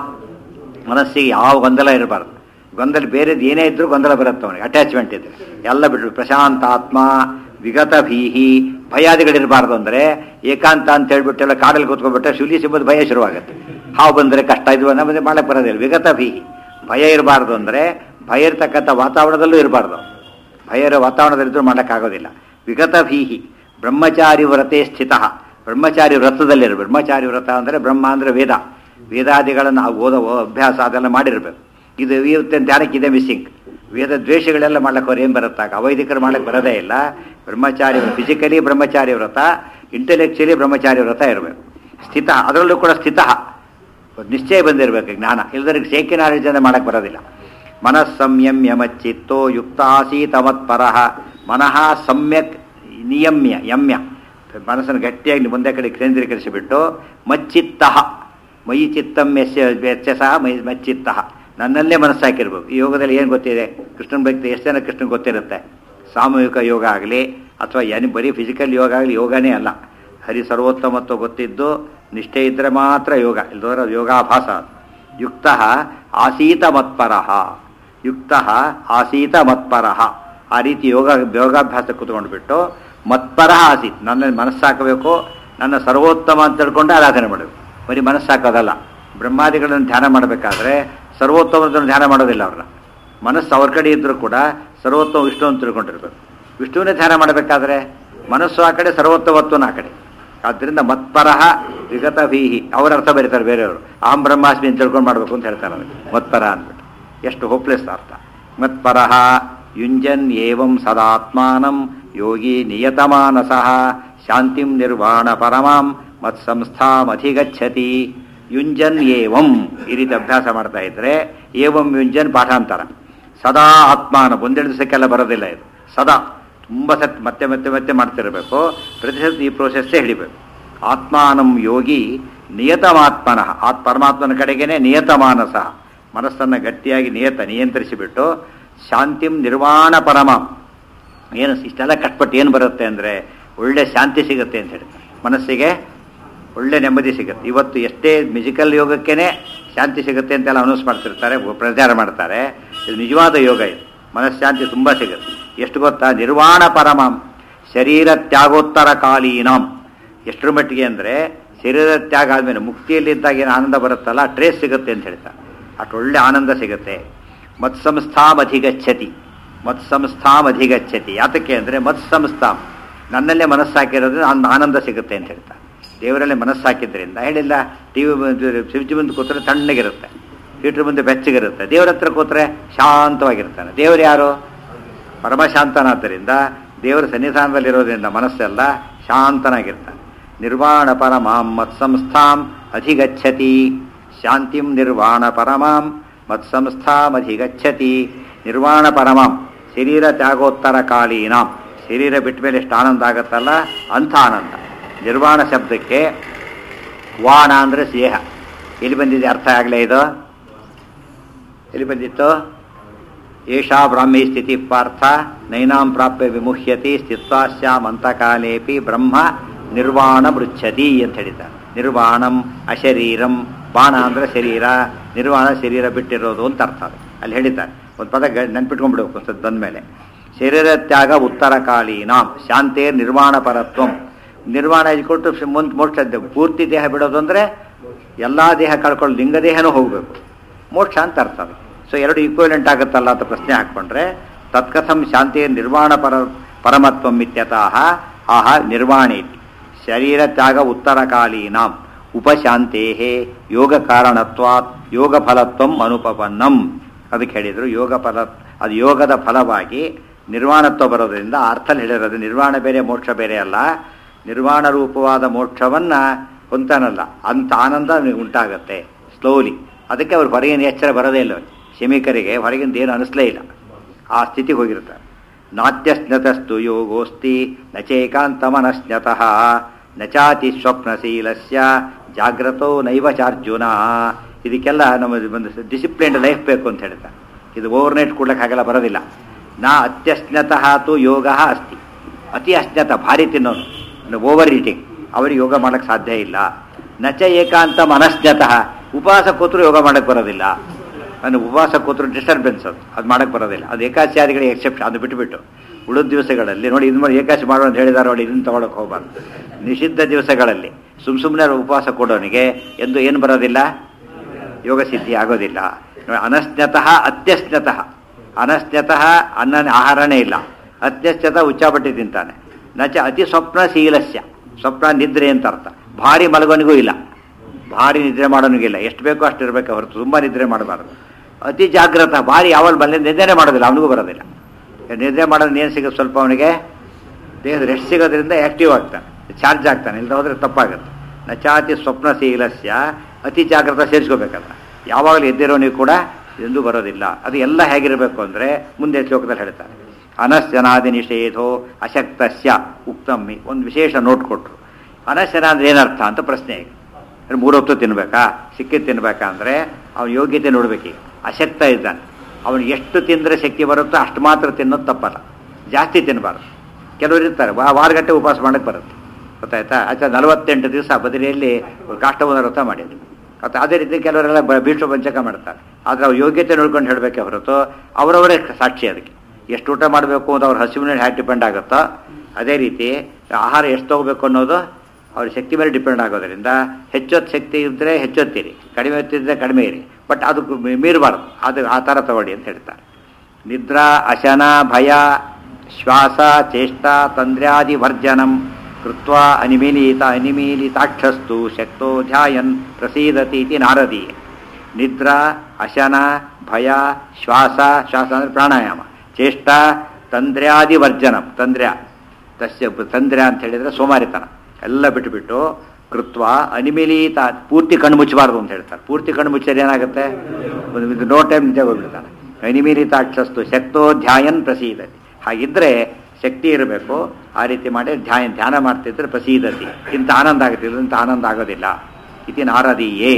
ಮನಸ್ಸಿಗೆ ಯಾವ ಗೊಂದಲ ಇರಬಾರ್ದು ಗೊಂದಲ ಬೇರೆದು ಏನೇ ಇದ್ರೂ ಗೊಂದಲ ಬರುತ್ತೆ ಅವನಿಗೆ ಅಟ್ಯಾಚ್ಮೆಂಟ್ ಇದ್ರೆ ಎಲ್ಲ ಬಿಟ್ಟು ಪ್ರಶಾಂತಾತ್ಮ ವಿಗತ ಭೀಹಿ ಭಯಾದಿಗಳಿರಬಾರ್ದು ಅಂದರೆ ಏಕಾಂತ ಅಂತ ಹೇಳ್ಬಿಟ್ಟೆಲ್ಲ ಕಾಡಲ್ಲಿ ಕೂತ್ಕೊಂಡ್ಬಿಟ್ರೆ ಶುಲಿ ಸಿಂಬದು ಭಯ ಶುರುವಾಗುತ್ತೆ ಹಾವು ಬಂದರೆ ಕಷ್ಟ ಇದು ನಮಗೆ ಮಾಡಕ್ಕೆ ಬರೋದಿಲ್ಲ ವಿಗತ ಭೀಹಿ ಭಯ ಇರಬಾರ್ದು ಅಂದರೆ ಭಯ ಇರ್ತಕ್ಕಂಥ ವಾತಾವರಣದಲ್ಲೂ ಇರಬಾರ್ದು ಭಯ ಇರೋ ವಾತಾವರಣದಲ್ಲಿದ್ದರೂ ಮಾಡೋಕ್ಕಾಗೋದಿಲ್ಲ ವಿಗತ ಭೀಹಿ ಬ್ರಹ್ಮಚಾರಿ ವ್ರತೆ ಸ್ಥಿತ ಬ್ರಹ್ಮಚಾರಿ ವ್ರತದಲ್ಲಿರು ಬ್ರಹ್ಮಚಾರಿ ವ್ರತ ಅಂದರೆ ಬ್ರಹ್ಮ ಅಂದರೆ ವೇದ ವೇದಾದಿಗಳನ್ನು ನಾವು ಓದೋ ಅಭ್ಯಾಸ ಅದೆಲ್ಲ ಮಾಡಿರಬೇಕು ಇದು ಇವತ್ತಿನ ಧ್ಯಾನಕ್ಕೆ ಇದೆ ಮಿಸ್ಸಿಂಗ್ ವೇದ ದ್ವೇಷಗಳೆಲ್ಲ ಮಾಡ್ಲಿಕ್ಕೆ ಅವ್ರು ಏನು ಬರುತ್ತಾಗ ಅವೈದಿಕರು ಮಾಡ್ಲಿಕ್ಕೆ ಬರೋದೇ ಇಲ್ಲ ಬ್ರಹ್ಮಚಾರಿ ಫಿಸಿಕಲಿ ಬ್ರಹ್ಮಚಾರಿ ವ್ರತ ಇಂಟೆಲೆಕ್ಚುಲಿ ಬ್ರಹ್ಮಚಾರಿ ವ್ರತ ಇರಬೇಕು ಸ್ಥಿತ ಅದರಲ್ಲೂ ಕೂಡ ಸ್ಥಿತ ಒಂದು ನಿಶ್ಚಯ ಬಂದಿರಬೇಕು ಜ್ಞಾನ ಇಲ್ಲದ್ರೆ ಶೇಕಿ ನಾಲೆಡ್ಜನ್ನು ಮಾಡಕ್ಕೆ ಬರೋದಿಲ್ಲ ಮನಃ ಸಂಯಮ್ಯ ಮಚ್ಚಿತ್ತೋ ಯುಕ್ತಾಸೀತ ಮತ್ಪರಃ ಮನಃ ಸಮ್ಯಕ್ ನಿಯಮ್ಯ ಯಮ್ಯ ಮನಸ್ಸನ್ನು ಗಟ್ಟಿಯಾಗಿ ಮುಂದೆ ಕಡೆ ಕೇಂದ್ರೀಕರಿಸಿಬಿಟ್ಟು ಮಚ್ಚಿತ್ತ ಮಯಿ ಚಿತ್ತಂ ಎಸ್ ಎಚ್ಚ ಸಹ ಮೈ ಮಚ್ಚಿತ್ತ ನನ್ನಲ್ಲೇ ಮನಸ್ಸಾಕಿರ್ಬೇಕು ಈ ಯೋಗದಲ್ಲಿ ಏನು ಗೊತ್ತಿದೆ ಕೃಷ್ಣನ ಭಕ್ತಿ ಎಷ್ಟು ಜನ ಕೃಷ್ಣನ್ ಗೊತ್ತಿರುತ್ತೆ ಸಾಮೂಹಿಕ ಯೋಗ ಆಗಲಿ ಅಥವಾ ಏನು ಬರೀ ಫಿಸಿಕಲ್ ಯೋಗ ಆಗಲಿ ಯೋಗನೇ ಅಲ್ಲ ಹರಿ ಸರ್ವೋತ್ತಮತ್ವ ಗೊತ್ತಿದ್ದು ನಿಷ್ಠೆ ಇದ್ದರೆ ಮಾತ್ರ ಯೋಗ ಇಲ್ದೋರ ಯೋಗಾಭಾಸ ಯುಕ್ತ ಆಸೀತ ಮತ್ಪರಃ ಯುಕ್ತ ಆಸೀತ ಮತ್ಪರಃ ಆ ರೀತಿ ಯೋಗ ಯೋಗಾಭ್ಯಾಸ ಕೂತ್ಕೊಂಡ್ಬಿಟ್ಟು ಮತ್ಪರ ಆಸೀತ್ ನನ್ನ ಮನಸ್ಸಾಕಬೇಕು ನನ್ನ ಸರ್ವೋತ್ತಮ ಅಂತ ತಿಳ್ಕೊಂಡು ಆರಾಧನೆ ಮಾಡಬೇಕು ಬರೀ ಮನಸ್ಸಾಕೋದಲ್ಲ ಬ್ರಹ್ಮಾದಿಗಳನ್ನು ಧ್ಯಾನ ಮಾಡಬೇಕಾದ್ರೆ ಸರ್ವೋತ್ತಮದನ್ನು ಧ್ಯಾನ ಮಾಡೋದಿಲ್ಲ ಅವ್ರನ್ನ ಮನಸ್ಸು ಅವ್ರ ಕಡೆ ಇದ್ದರೂ ಕೂಡ ಸರ್ವೋತ್ತಮ ವಿಷ್ಣು ಅಂತ ತಿಳ್ಕೊಂಡಿರ್ಬೇಕು ವಿಷ್ಣುವನ್ನೇ ಧ್ಯಾನ ಮಾಡಬೇಕಾದ್ರೆ ಮನಸ್ಸು ಆ ಕಡೆ ಸರ್ವೋತ್ತಮತ್ವನ ಆ ಕಡೆ ಆದ್ದರಿಂದ ಮತ್ಪರಹ ವಿಗತ ಭೀಹಿ ಅವರ ಅರ್ಥ ಬರೀತಾರೆ ಬೇರೆಯವರು ಅಹಂ ಬ್ರಹ್ಮಾಸ್ಮಿ ಅಂತ ತಿಳ್ಕೊಂಡು ಮಾಡಬೇಕು ಅಂತ ಹೇಳ್ತಾರೆ ಅದಕ್ಕೆ ಮತ್ಪರ ಅಂದ್ಬಿಟ್ಟು ಎಷ್ಟು ಹೋಪ್ಲೆಸ್ ಅರ್ಥ ಮತ್ಪರಹ ಯುಂಜನ್ ಏವಂ ಸದಾತ್ಮಾನಂ ಯೋಗಿ ನಿಯತಮಾನಸಃ ಶಾಂತಿಂ ನಿರ್ವಾಣ ಪರಮಾಂ ಮತ್ಸಂಸ್ಥಾಮಧಿಗಚ್ಚತಿ ಯುಂಜನ್ ಏವಂ ಈ ರೀತಿ ಅಭ್ಯಾಸ ಮಾಡ್ತಾ ಇದ್ರೆ ಏವಂ ಯುಂಜನ್ ಪಾಠಾಂತರ ಸದಾ ಆತ್ಮಾನ ಒಂದೆರಡು ದಿವಸಕ್ಕೆಲ್ಲ ಬರೋದಿಲ್ಲ ಇದು ಸದಾ ತುಂಬ ಸತ್ ಮತ್ತೆ ಮತ್ತೆ ಮತ್ತೆ ಮಾಡ್ತಿರಬೇಕು ಪ್ರತಿ ಸತಿ ಈ ಪ್ರೋಸೆಸ್ಸೇ ಹಿಡಿಬೇಕು ಆತ್ಮಾನಂ ಯೋಗಿ ನಿಯತಮಾತ್ಮನಃ ಆತ್ ಪರಮಾತ್ಮನ ಕಡೆಗೇನೆ ನಿಯತಮಾನಸ ಮನಸ್ಸನ್ನು ಗಟ್ಟಿಯಾಗಿ ನಿಯತ ನಿಯಂತ್ರಿಸಿಬಿಟ್ಟು ಶಾಂತಿಂ ನಿರ್ವಾಣ ಪರಮಾಂ ಏನು ಇಷ್ಟೆಲ್ಲ ಕಷ್ಟಪಟ್ಟು ಏನು ಬರುತ್ತೆ ಅಂದರೆ ಒಳ್ಳೆ ಶಾಂತಿ ಸಿಗುತ್ತೆ ಅಂತ ಹೇಳಿ ಮನಸ್ಸಿಗೆ ಒಳ್ಳೆ ನೆಮ್ಮದಿ ಸಿಗುತ್ತೆ ಇವತ್ತು ಎಷ್ಟೇ ಮ್ಯೂಸಿಕಲ್ ಯೋಗಕ್ಕೇನೆ ಶಾಂತಿ ಸಿಗುತ್ತೆ ಅಂತೆಲ್ಲ ಅನೌನ್ಸ್ ಮಾಡ್ತಿರ್ತಾರೆ ಪ್ರಚಾರ ಮಾಡ್ತಾರೆ ಇದು ನಿಜವಾದ ಯೋಗ ಇದು ಮನಃಶಾಂತಿ ತುಂಬ ಸಿಗುತ್ತೆ ಎಷ್ಟು ಗೊತ್ತಾ ನಿರ್ವಾಣ ಪರಮಾಂ ಶರೀರ ತ್ಯಾಗೋತ್ತರ ಕಾಲೀನಾಂ ಎಷ್ಟರ ಮಟ್ಟಿಗೆ ಅಂದರೆ ಶರೀರ ತ್ಯಾಗ ಆದಮೇಲೆ ಮುಕ್ತಿಯಲ್ಲಿದ್ದಾಗ ಏನು ಆನಂದ ಬರುತ್ತಲ್ಲ ಟ್ರೇಸ್ ಸಿಗುತ್ತೆ ಅಂತ ಹೇಳ್ತಾರೆ ಅಷ್ಟು ಒಳ್ಳೆ ಆನಂದ ಸಿಗುತ್ತೆ ಮತ್ಸಂಸ್ಥಾಂ ಅಧಿಗಚ್ಚತಿ ಮತ್ಸಂಸ್ಥಾಂ ಅಧಿಗಚ್ಚತಿ ಯಾತಕ್ಕೆ ಅಂದರೆ ಮತ್ಸಂಸ್ಥಾಂ ನನ್ನಲ್ಲೇ ಮನಸ್ಸಾಕಿರೋದ್ರಿಂದ ಅಂದ ಆನಂದ ಸಿಗುತ್ತೆ ಅಂತ ಹೇಳ್ತಾರೆ ದೇವರಲ್ಲೇ ಮನಸ್ಸಾಕಿದ್ರಿಂದ ಹೇಳಿಲ್ಲ ಟಿ ವಿ ಫ್ರಿಜ್ ಮುಂದೆ ಕೂತ್ರೆ ತಣ್ಣಗಿರುತ್ತೆ ಹೀಟ್ರ್ ಮುಂದೆ ಬೆಚ್ಚಗಿರುತ್ತೆ ದೇವರ ಹತ್ರ ಕೂತ್ರೆ ಶಾಂತವಾಗಿರ್ತಾನೆ ದೇವರು ಯಾರು ಪರಮಶಾಂತನಾದ್ದರಿಂದ ದೇವರ ಸನ್ನಿಧಾನದಲ್ಲಿರೋದ್ರಿಂದ ಮನಸ್ಸೆಲ್ಲ ಶಾಂತನಾಗಿರ್ತಾನೆ ನಿರ್ವಾಣ ಪರಮಾಂ ಮತ್ಸಂಸ್ಥಾಂ ಅಧಿಗಚ್ಚತಿ ಶಾಂತಿಂ ನಿರ್ವಾಣ ಪರಮಾಂ ಮತ್ಸಂಸ್ಥಾಂ ಅಧಿಗಚ್ಚತಿ ನಿರ್ವಾಣ ಪರಮಾಂ ಶರೀರ ತ್ಯಾಗೋತ್ತರ ಕಾಲೀನಾಂ ಶರೀರ ಬಿಟ್ಟ ಮೇಲೆ ಎಷ್ಟು ಆನಂದ ಆಗುತ್ತಲ್ಲ ಅಂಥ ಆನಂದ ನಿರ್ವಾಣ ಶಬ್ದಕ್ಕೆ ವಾಣ ಅಂದರೆ ಸ್ನೇಹ ಎಲ್ಲಿ ಬಂದಿದೆ ಅರ್ಥ ಆಗಲೇ ಇದು ಎಲ್ಲಿ ಬಂದಿತ್ತು ಏಷಾ ಬ್ರಾಹ್ಮಿ ಸ್ಥಿತಿ ಪಾರ್ಥ ನೈನಾಂ ಪ್ರಾಪ್ಯ ವಿಮುಹ್ಯತಿ ಸ್ಥಿತ್ವಾಸ್ಯಾಮ್ ಅಂತಕಾಲೇಪಿ ಬ್ರಹ್ಮ ನಿರ್ವಾಣ ಮೃಚ್ಛತಿ ಅಂತ ಹೇಳಿದ್ದಾರೆ ನಿರ್ವಾಣಂ ಅಶರೀರಂ ಬಾಣ ಅಂದರೆ ಶರೀರ ನಿರ್ವಾಣ ಶರೀರ ಬಿಟ್ಟಿರೋದು ಅಂತ ಅರ್ಥ ಅದು ಅಲ್ಲಿ ಹೇಳಿದ್ದಾರೆ ಒಂದು ಪದ ಗ- ನೆನ್ಪಿಟ್ಕೊಂಡ್ಬಿಡ್ಬೇಕು ಸ್ವಲ್ಪ ಬಂದಮೇಲೆ ಶರೀರ ತ್ಯಾಗ ಉತ್ತರ ಕಾಲೀನಾಂ ಶಾಂತೇ ನಿರ್ವಾಣ ಪರತ್ವಂ ನಿರ್ವಾಣ ಕೊಟ್ಟು ಮುಂದೆ ಮೋಕ್ಷ ಪೂರ್ತಿ ದೇಹ ಬಿಡೋದು ಅಂದರೆ ಎಲ್ಲ ದೇಹ ಕಳ್ಕೊಳ್ಳೋ ಲಿಂಗ ದೇಹನೂ ಹೋಗಬೇಕು ಮೋಕ್ಷ ಅಂತ ಅರ್ಥ ಅದು ಸೊ ಎರಡು ಈಕ್ವಲೆಂಟ್ ಆಗುತ್ತಲ್ಲ ಅಂತ ಪ್ರಶ್ನೆ ಹಾಕ್ಕೊಂಡ್ರೆ ತತ್ಕಥಂ ಶಾಂತಿ ನಿರ್ವಾಣ ಪರ ಪರಮತ್ವಂ ಇತ್ಯತಃ ಆಹ ನಿರ್ವಾಣಿ ಶರೀರ ತ್ಯಾಗ ಉತ್ತರಕಾಲೀನಾಂ ಉಪಶಾಂತೇ ಯೋಗ ಕಾರಣತ್ವಾತ್ ಯೋಗ ಫಲತ್ವಂ ಅನುಪಪನ್ನಂ ಅದಕ್ಕೆ ಹೇಳಿದರು ಯೋಗ ಫಲ ಅದು ಯೋಗದ ಫಲವಾಗಿ ನಿರ್ವಾಣತ್ವ ಬರೋದ್ರಿಂದ ಅರ್ಥ ಹೇಳಿರೋದು ನಿರ್ವಾಣ ಬೇರೆ ಮೋಕ್ಷ ಬೇರೆ ಅಲ್ಲ ನಿರ್ವಾಣ ರೂಪವಾದ ಮೋಕ್ಷವನ್ನ ಹೊಂತಾನಲ್ಲ ಅಂತ ಆನಂದ ಅವನಿಗೆ ಉಂಟಾಗತ್ತೆ ಸ್ಲೋಲಿ ಅದಕ್ಕೆ ಅವ್ರು ಹೊರಗಿನ ಎಚ್ಚರ ಬರೋದೇ ಇಲ್ಲ ಅವ್ರಿಗೆ. ಶಮಿಕರಿಗೆ ಹೊರಗಿಂದ ಏನು ಅನಿಸ್ಲೇ ಇಲ್ಲ ಆ ಸ್ಥಿತಿಗೆ ಹೋಗಿರ್ತಾರೆ ನಾಟ್ಯಸ್ನತಸ್ತು ಯೋಗೋಸ್ತಿ ನಚೇಕಾಂತಮನಸ್ನತಃ ನಚಾತಿ ಸ್ವಪ್ನಶೀಲಸ್ಯ ಜಾಗ್ರತೋ ನೈವ ಚಾರ್ಜುನ ಇದಕ್ಕೆಲ್ಲ ನಮ್ಮ ಒಂದು ಡಿಸಿಪ್ಲಿನ್ಡ್ ಲೈಫ್ ಬೇಕು ಅಂತ ಹೇಳ್ತಾರೆ ಇದು ಓವರ್ ನೈಟ್ ಕೊಡ್ಲಿಕ್ಕೆ ಹಾಗೆಲ್ಲ ಬರೋದಿಲ್ಲ ನಾ ಅತ್ಯಸ್ನತಃ ತು ಯೋಗ ಅಸ್ತಿ ಅತಿ ಅಸ್ನತ ಭಾರಿ ತಿನ್ನೋನು ಓವರ್ ಈಟಿಂಗ್ ಅವರಿಗೆ ಯೋಗ ಮಾಡೋಕ್ಕೆ ಸಾಧ್ಯ ಇಲ್ಲ ನಚ ಏಕಾಂತ ಮನಸ್ನತಃ ಉಪವಾಸ ಕೂತ್ರು ಯೋಗ ಮಾಡಕ್ಕೆ ಬರೋದಿಲ್ಲ ನಾನು ಉಪವಾಸ ಕೂತ್ರು ಡಿಸ್ಟರ್ಬೆನ್ಸ್ ಅದು ಅದು ಮಾಡಕ್ಕೆ ಬರೋದಿಲ್ಲ ಅದು ಏಕಾಚಾರಿಗಳಿಗೆ ಎಕ್ಸೆಪ್ಷನ್ ಅದು ಬಿಟ್ಟುಬಿಟ್ಟು ಉಳಿದ ದಿವಸಗಳಲ್ಲಿ ನೋಡಿ ಇದು ಮಾಡಿ ಏಕಾಶಿ ಮಾಡೋ ಅಂತ ಹೇಳಿದಾರೆ ನೋಡಿ ಇದನ್ನು ತೊಗೊಳಕ್ಕೆ ಹೋಗ್ಬಾರ್ದು ನಿಷಿದ್ಧ ದಿವಸಗಳಲ್ಲಿ ಸುಮ್ ಸುಮ್ಮನೆ ಉಪವಾಸ ಕೊಡೋನಿಗೆ ಎಂದು ಏನು ಬರೋದಿಲ್ಲ ಯೋಗ ಸಿದ್ಧಿ ಆಗೋದಿಲ್ಲ ನೋಡಿ, ಅನಸ್ನ್ಯತಃ ಅತ್ಯಸ್ನ್ಯತಃ ಅನಸ್ನ್ಯತಃ ಅನ್ನ ಆಹಾರನೇ ಇಲ್ಲ ಅತ್ಯಸ್ನ್ಯತಃ ಉಚ್ಚಾಪಟ್ಟಿ ತಿಂತಾನೆ ನಚ ಅತಿ ಸ್ವಪ್ನಶೀಲಸ್ಯ ಸ್ವಪ್ನ ನಿದ್ರೆ ಅಂತ ಅರ್ಥ ಭಾರಿ ಮಲಗೋನಿಗೂ ಇಲ್ಲ ಭಾರಿ ನಿದ್ರೆ ಮಾಡೋನಿಗಿಲ್ಲ ಎಷ್ಟು ಬೇಕೋ ಅಷ್ಟು ಇರಬೇಕು ಹೊರತು ತುಂಬ ನಿದ್ರೆ ಮಾಡಬಾರ್ದು ಅತಿ ಜಾಗೃತ ಭಾರಿ ಯಾವಲ್ಲಿ ಬಲ್ಲ ನಿದ್ರೆನೇ ಮಾಡೋದಿಲ್ಲ ಅವನಿಗೂ ಬರೋದಿಲ್ಲ ನಿದ್ರೆ ಮಾಡೋದು ಏನು ಸಿಗುತ್ತೆ ಸ್ವಲ್ಪ ಅವನಿಗೆ ದೇಹದ ರೆಸ್ಟ್ ಸಿಗೋದ್ರಿಂದ ಆ್ಯಕ್ಟಿವ್ ಆಗ್ತಾನೆ ಚಾರ್ಜ್ ಆಗ್ತಾನೆ ಇಲ್ಲದ ಹೋದರೆ ತಪ್ಪಾಗುತ್ತೆ ನಚಾತಿ ಸ್ವಪ್ನಶೀಲಸ್ಯ ಅತಿ ಜಾಗ್ರತ ಸೇರಿಸ್ಕೋಬೇಕಲ್ಲ ಯಾವಾಗಲೂ ಎದ್ದಿರೋನಿಗೂ ಕೂಡ ಎಂದೂ ಬರೋದಿಲ್ಲ ಅದು ಎಲ್ಲ ಹೇಗಿರಬೇಕು ಅಂದರೆ ಮುಂದೆ ಶ್ಲೋಕದಲ್ಲಿ ಹೇಳ್ತಾರೆ ಅನಶ್ಯನಾದಿ ನಿಷೇಧೋ ಅಶಕ್ತಸ್ಯ ಉಕ್ತಮ್ಮಿ ಒಂದು ವಿಶೇಷ ನೋಟ್ ಕೊಟ್ಟರು ಅನಶ್ಯನ ಅಂದ್ರೆ ಏನರ್ಥ ಅಂತ ಪ್ರಶ್ನೆ ಈಗ ಅಂದ್ರೆ ಮೂರು ಹೊತ್ತು ತಿನ್ಬೇಕಾ ಸಿಕ್ಕಿದ್ದು ತಿನ್ಬೇಕಾ ಅಂದರೆ ಅವನ ಯೋಗ್ಯತೆ ನೋಡ್ಬೇಕೀಗ ಅಶಕ್ತ ಇದ್ದಾನೆ ಅವನು ಎಷ್ಟು ತಿಂದರೆ ಶಕ್ತಿ ಬರುತ್ತೋ ಅಷ್ಟು ಮಾತ್ರ ತಿನ್ನೋದು ತಪ್ಪಲ್ಲ ಜಾಸ್ತಿ ತಿನ್ನಬಾರ್ದು ಕೆಲವರು ಇರ್ತಾರೆ ವಾ ವಾರಗಟ್ಟೆ ಉಪವಾಸ ಮಾಡಕ್ಕೆ ಬರುತ್ತೆ ಗೊತ್ತಾಯ್ತಾ ಆಚೆ ನಲವತ್ತೆಂಟು ದಿವಸ ಬದರಿಯಲ್ಲಿ ಕಾಷ್ಟವನ್ನು ವ್ರತ ಮಾಡಿದ್ರು ಮತ್ತು ಅದೇ ರೀತಿ ಕೆಲವರೆಲ್ಲ ಬ ಭೀಷ್ಮ ಪಂಚಕ ಮಾಡ್ತಾರೆ ಆದರೆ ಅವ್ರ ಯೋಗ್ಯತೆ ನೋಡ್ಕೊಂಡು ಹೇಳಬೇಕೆ ಹೊರತು ಅವರವರೇ ಸಾಕ್ಷಿ ಅದಕ್ಕೆ ಎಷ್ಟು ಊಟ ಮಾಡಬೇಕು ಅಂತ ಅವ್ರ ಹಸಿವಿನ ಹ್ಯಾಕ್ ಡಿಪೆಂಡ್ ಆಗುತ್ತೋ ಅದೇ ರೀತಿ ಆಹಾರ ಎಷ್ಟು ತಗೋಬೇಕು ಅನ್ನೋದು ಅವ್ರ ಶಕ್ತಿ ಮೇಲೆ ಡಿಪೆಂಡ್ ಆಗೋದ್ರಿಂದ ಹೆಚ್ಚೊತ್ತು ಶಕ್ತಿ ಇದ್ದರೆ ಹೆಚ್ಚೊತ್ತಿರಿ ಕಡಿಮೆ ಹೊತ್ತಿದ್ರೆ ಕಡಿಮೆ ಇರಿ ಬಟ್ ಅದು ಮೀರಬಾರ್ದು ಅದು ಆ ಥರ ತಗೊಳ್ಳಿ ಅಂತ ಹೇಳ್ತಾರೆ ನಿದ್ರಾ ಅಶನ ಭಯ ಶ್ವಾಸ ಚೇಷ್ಟ ತಂದ್ರ್ಯಾದಿ ವರ್ಜನಂ ಕೃತ್ವ ಅನಿಮೀಲಿತ ಅನಿಮೀಲಿತಾಕ್ಷಸ್ತು ಶಕ್ತೋ ಧ್ಯಾಯನ್ ಪ್ರಸೀದತಿ ಇತಿ ನಾರದಿ ನಿದ್ರಾ ಅಶನ ಭಯ ಶ್ವಾಸ ಶ್ವಾಸ ಅಂದರೆ ಪ್ರಾಣಾಯಾಮ ಚೇಷ್ಟ ತಂದ್ರ್ಯಾದಿ ವರ್ಜನಂ ತಂದ್ರ್ಯ ತಸ್ಯ ತಂದ್ರ್ಯ ಅಂತ ಹೇಳಿದರೆ ಸೋಮಾರಿತನ ಎಲ್ಲ ಬಿಟ್ಟುಬಿಟ್ಟು ಕೃತ್ವ ಅನಿಮಿಲಿತ ಪೂರ್ತಿ ಕಣ್ಣು ಮುಚ್ಚಬಾರ್ದು ಅಂತ ಹೇಳ್ತಾರೆ ಪೂರ್ತಿ ಕಣ್ಣು ಮುಚ್ಚಿದ್ರೆ ಏನಾಗುತ್ತೆ ಒಂದು ನೋ ಟೈಮ್ ನಿದ್ದೆ ಹೋಗ್ಬಿಡ್ತಾನೆ ಅನಿಮಿಲಿತಾಕ್ಷಸ್ತು ಶಕ್ತೋ ಧ್ಯಾಯನ್ ಪ್ರಸೀದತಿ ಹಾಗಿದ್ರೆ ಶಕ್ತಿ ಇರಬೇಕು ಆ ರೀತಿ ಮಾಡಿ ಧ್ಯಾನ ಧ್ಯಾನ ಮಾಡ್ತಿದ್ರೆ ಪ್ರಸೀದತಿ ಇಂಥ ಆನಂದ ಆಗುತ್ತೆ ಇಂಥ ಆನಂದ ಆಗೋದಿಲ್ಲ ಇತಿ ನಾರದೀಯೇ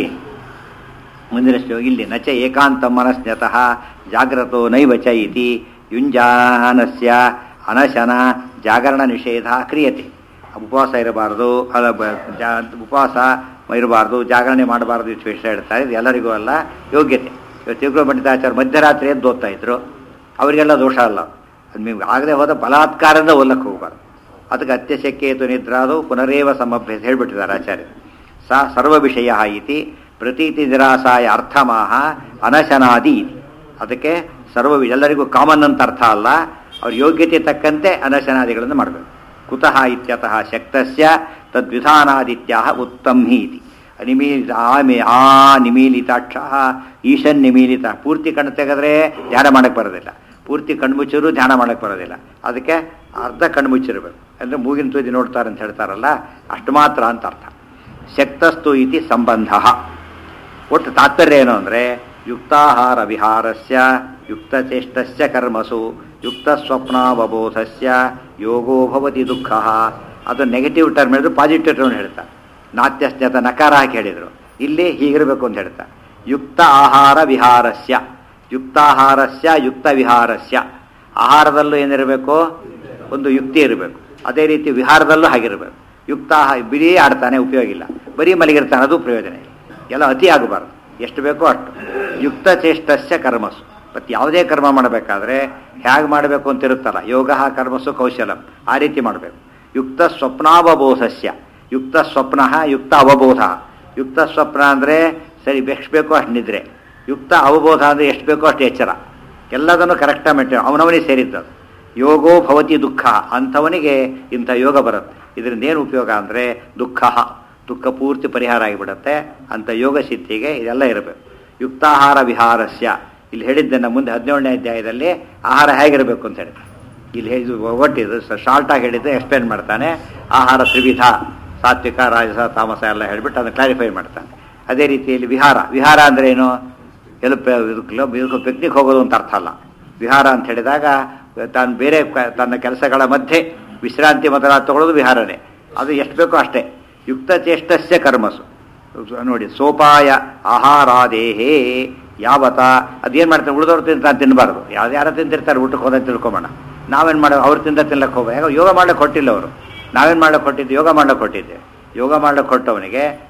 ಮುಂದಿನ ಶ್ಲೋಕ ಇಲ್ಲಿ ನಚ ಏಕಾಂತ ಮನಸ್ನ್ಯತಃ ಜಾಗ್ರತೋ ನೈವ ಚ ಇತಿ ಯುಂಜಾನಸ್ಯ ಅನಶನ ಜಾಗರಣ ನಿಷೇಧ ಕ್ರಿಯತೆ ಉಪವಾಸ ಇರಬಾರ್ದು ಅಲ್ಲ ಬ- ಜಾ- ಉಪವಾಸ ಇರಬಾರ್ದು ಜಾಗರಣೆ ಮಾಡಬಾರ್ದು ಇಷ್ಟು ವಿಷಯ ಹೇಳ್ತಾರೆ ಇದು ಎಲ್ಲರಿಗೂ ಅಲ್ಲ ಯೋಗ್ಯತೆ ಇವತ್ತು ತಿರುಗುಳ ಪಂಡಿತಾಚಾರ್ಯ ಮಧ್ಯರಾತ್ರಿ ಎದ್ದು ಓದ್ತಾ ಇದ್ರು ಅವರಿಗೆಲ್ಲ ದೋಷ ಅಲ್ಲ ಅದು ನಿಮ್ಗೆ ಆಗದೆ ಹೋದ ಬಲಾತ್ಕಾರದಿಂದ ಓದಕ್ಕೆ ಹೋಗಬಾರ್ದು ಅದಕ್ಕೆ ಅತ್ಯಶಕ್ಯೇತು ನಿದ್ರಾದು ಪುನರೇವ ಸಮಭ್ಯ ಹೇಳ್ಬಿಟ್ಟಿದ್ದಾರೆ ಆಚಾರ್ಯ ಸಾ ಸರ್ವ ವಿಷಯ ಇತಿ ಪ್ರತೀತಿ ನಿರಾಸಾಯ ಅರ್ಥಮಾಹ ಅನಶನಾದಿ ಇತಿ ಅದಕ್ಕೆ ಸರ್ವ ಎಲ್ಲರಿಗೂ ಕಾಮನ್ ಅಂತ ಅರ್ಥ ಅಲ್ಲ ಅವ್ರ ಯೋಗ್ಯತೆ ತಕ್ಕಂತೆ ಅನಶನಾದಿಗಳನ್ನು ಮಾಡಬೇಕು ಕುತಃ ಇತ್ಯತಃ ಶಕ್ತಸ್ಯ ತದ್ವಿಧಾನಾದಿತ್ಯ ಉತ್ತಮ್ ಹಿ ಇತಿ ಅನಿಮೀಲಿತ ಆಮೆ ಆ ನಿಮೀಲಿತಾಕ್ಷ ಈಶನ್ ನಿಮೀಲಿತ ಪೂರ್ತಿ ಕಣ್ಣು ತೆಗೆದ್ರೆ ಧ್ಯಾನ ಮಾಡಕ್ಕೆ ಬರೋದಿಲ್ಲ ಪೂರ್ತಿ ಕಣ್ಮುಚ್ಚರು ಧ್ಯಾನ ಮಾಡಕ್ಕೆ ಬರೋದಿಲ್ಲ ಅದಕ್ಕೆ ಅರ್ಧ ಕಣ್ಮುಚ್ಚಿರಬೇಕು ಅಂದರೆ ಮೂಗಿನ ತುದಿ ನೋಡ್ತಾರೆ ಅಂತ ಹೇಳ್ತಾರಲ್ಲ ಅಷ್ಟು ಮಾತ್ರ ಅಂತ ಅರ್ಥ ಶಕ್ತಸ್ತು ಇತಿ ಸಂಬಂಧ ಒಟ್ಟು ತಾತ್ಪರ್ಯ ಏನು ಅಂದರೆ ಯುಕ್ತಾಹಾರ ವಿಹಾರಸ್ಯ ಯುಕ್ತಚೇಷ್ಟಸ್ಯ ಕರ್ಮಸು ಯುಕ್ತ ಸ್ವಪ್ನಾವಬೋಧಸ್ಯ ಯೋಗೋ ಭವತಿ ದುಃಖ ಅದು ನೆಗೆಟಿವ್ ಟರ್ಮ್ ಹೇಳಿದ್ರು ಪಾಸಿಟಿವ್ ಟರ್ಮ್ ಹೇಳ್ತಾರೆ ನಾತ್ಯಸ್ಯತ ನಕಾರ ಹಾಕಿ ಹೇಳಿದರು ಇಲ್ಲಿ ಹೀಗಿರಬೇಕು ಅಂತ ಹೇಳ್ತಾರೆ ಯುಕ್ತ ಆಹಾರ ವಿಹಾರಸ್ಯ ಯುಕ್ತಾಹಾರಸ್ಯ ಯುಕ್ತ ವಿಹಾರಸ್ಯ ಆಹಾರದಲ್ಲೂ ಏನಿರಬೇಕು ಒಂದು ಯುಕ್ತಿ ಇರಬೇಕು ಅದೇ ರೀತಿ ವಿಹಾರದಲ್ಲೂ ಹಾಗಿರಬೇಕು ಯುಕ್ತ ಆಹಾ- ಬಿಡೀ ಆಡ್ತಾನೆ ಉಪಯೋಗ ಇಲ್ಲ ಬರೀ ಮಲಗಿರ್ತಾನೆ ಅದು ಪ್ರಯೋಜನ ಇಲ್ಲ ಎಲ್ಲ ಅತಿ ಆಗಬಾರ್ದು ಎಷ್ಟು ಬೇಕೋ ಅಷ್ಟು ಯುಕ್ತ ಚೇಷ್ಟಸ್ಯ ಕರ್ಮಸು ಮತ್ತು ಯಾವುದೇ ಕರ್ಮ ಮಾಡಬೇಕಾದ್ರೆ ಹೇಗೆ ಮಾಡಬೇಕು ಅಂತ ಇರುತ್ತಲ್ಲ ಯೋಗ ಕರ್ಮಸು ಕೌಶಲಂ ಆ ರೀತಿ ಮಾಡಬೇಕು ಯುಕ್ತ ಸ್ವಪ್ನಾವಬೋಧಸ್ಯ ಯುಕ್ತ ಸ್ವಪ್ನ ಯುಕ್ತ ಅವಬೋಧ ಯುಕ್ತ ಸ್ವಪ್ನ ಅಂದರೆ ಸರಿ ಎಷ್ಟು ಬೇಕೋ ಅಷ್ಟು ನಿದ್ರೆ ಯುಕ್ತ ಅವಬೋಧ ಅಂದರೆ ಎಷ್ಟು ಬೇಕೋ ಅಷ್ಟು ಎಚ್ಚರ ಎಲ್ಲದನ್ನು ಕರೆಕ್ಟಾಗಿ ಮೆಟ್ಟ ಅವನವನಿಗೆ ಸೇರಿದ್ದದು ಯೋಗೋ ಭವತಿ ದುಃಖ ಅಂಥವನಿಗೆ ಇಂಥ ಯೋಗ ಬರುತ್ತೆ ಇದರಿಂದ ಏನು ಉಪಯೋಗ ಅಂದರೆ ದುಃಖ ದುಃಖ ಪೂರ್ತಿ ಪರಿಹಾರ ಆಗಿಬಿಡುತ್ತೆ ಅಂಥ ಯೋಗ ಸಿದ್ಧಿಗೆ ಇದೆಲ್ಲ ಇರಬೇಕು ಯುಕ್ತಾಹಾರ ವಿಹಾರಸ್ಯ ಇಲ್ಲಿ ಹೇಳಿದ್ದನ್ನು ಮುಂದೆ ಹದಿನೇಳನೇ ಅಧ್ಯಾಯದಲ್ಲಿ ಆಹಾರ ಹೇಗಿರಬೇಕು ಅಂತ ಹೇಳಿ ಇಲ್ಲಿ ಹೇಳಿದ್ದು ಒಟ್ಟಿದ್ದು ಶಾರ್ಟಾಗಿ ಹೇಳಿದ್ದು ಎಕ್ಸ್ಪ್ಲೇನ್ ಮಾಡ್ತಾನೆ ಆಹಾರ ತ್ರಿವಿಧ ಸಾತ್ವಿಕ ರಾಜಸ ತಾಮಸ ಎಲ್ಲ ಹೇಳಿಬಿಟ್ಟು ಅದನ್ನು ಕ್ಲಾರಿಫೈ ಮಾಡ್ತಾನೆ ಅದೇ ರೀತಿಯಲ್ಲಿ ವಿಹಾರ ವಿಹಾರ ಅಂದ್ರೆ ಏನು ಎಲ್ಲ ಇದಕ್ಕೆ ಪಿಕ್ನಿಕ್ ಹೋಗೋದು ಅಂತ ಅರ್ಥ ಅಲ್ಲ ವಿಹಾರ ಅಂತ ಹೇಳಿದಾಗ ತಾನು ಬೇರೆ ಕ- ತನ್ನ ಕೆಲಸಗಳ ಮಧ್ಯೆ ವಿಶ್ರಾಂತಿ ಮೊದಲಾದ ತಗೊಳ್ಳೋದು ವಿಹಾರನೇ ಅದು ಎಷ್ಟು ಬೇಕೋ ಅಷ್ಟೇ ಯುಕ್ತ ಚೇಷ್ಟಸ್ಯ ಕರ್ಮಸು ನೋಡಿ ಸೋಪಾಯ ಆಹಾರಾದೇಹೇ ಯಾವತ ಅದೇನು ಮಾಡ್ತಾರೆ ಉಳಿದವ್ರು ತಿಂತ ತಿನ್ನಬಾರ್ದು ಯಾವ್ದು ಯಾರು ತಿಂತಿರ್ತಾರೆ ಊಟಕ್ಕೆ ಹೋದಾಗ ತಿಳ್ಕೊಂಬೋಣ ನಾವೇನು ಮಾಡೋ ಅವ್ರು ತಿಂದ ತಿನ್ಲಕ್ಕೆ ಹೋಗ ಯಾಕೆ ಯೋಗ ಮಾಡ್ಲಿಕ್ಕೆ ಕೊಟ್ಟಿಲ್ಲ ಅವರು ನಾವೇನು ಮಾಡ್ಲಿಕ್ಕೆ ಕೊಟ್ಟಿದ್ದು ಯೋಗ ಮಾಡ್ಲಿಕ್ಕೆ ಕೊಟ್ಟಿದ್ದೆ ಯೋಗ ಮಾಡ್ಲಿಕ್ಕೆ ಕೊಟ್ಟವನಿಗೆ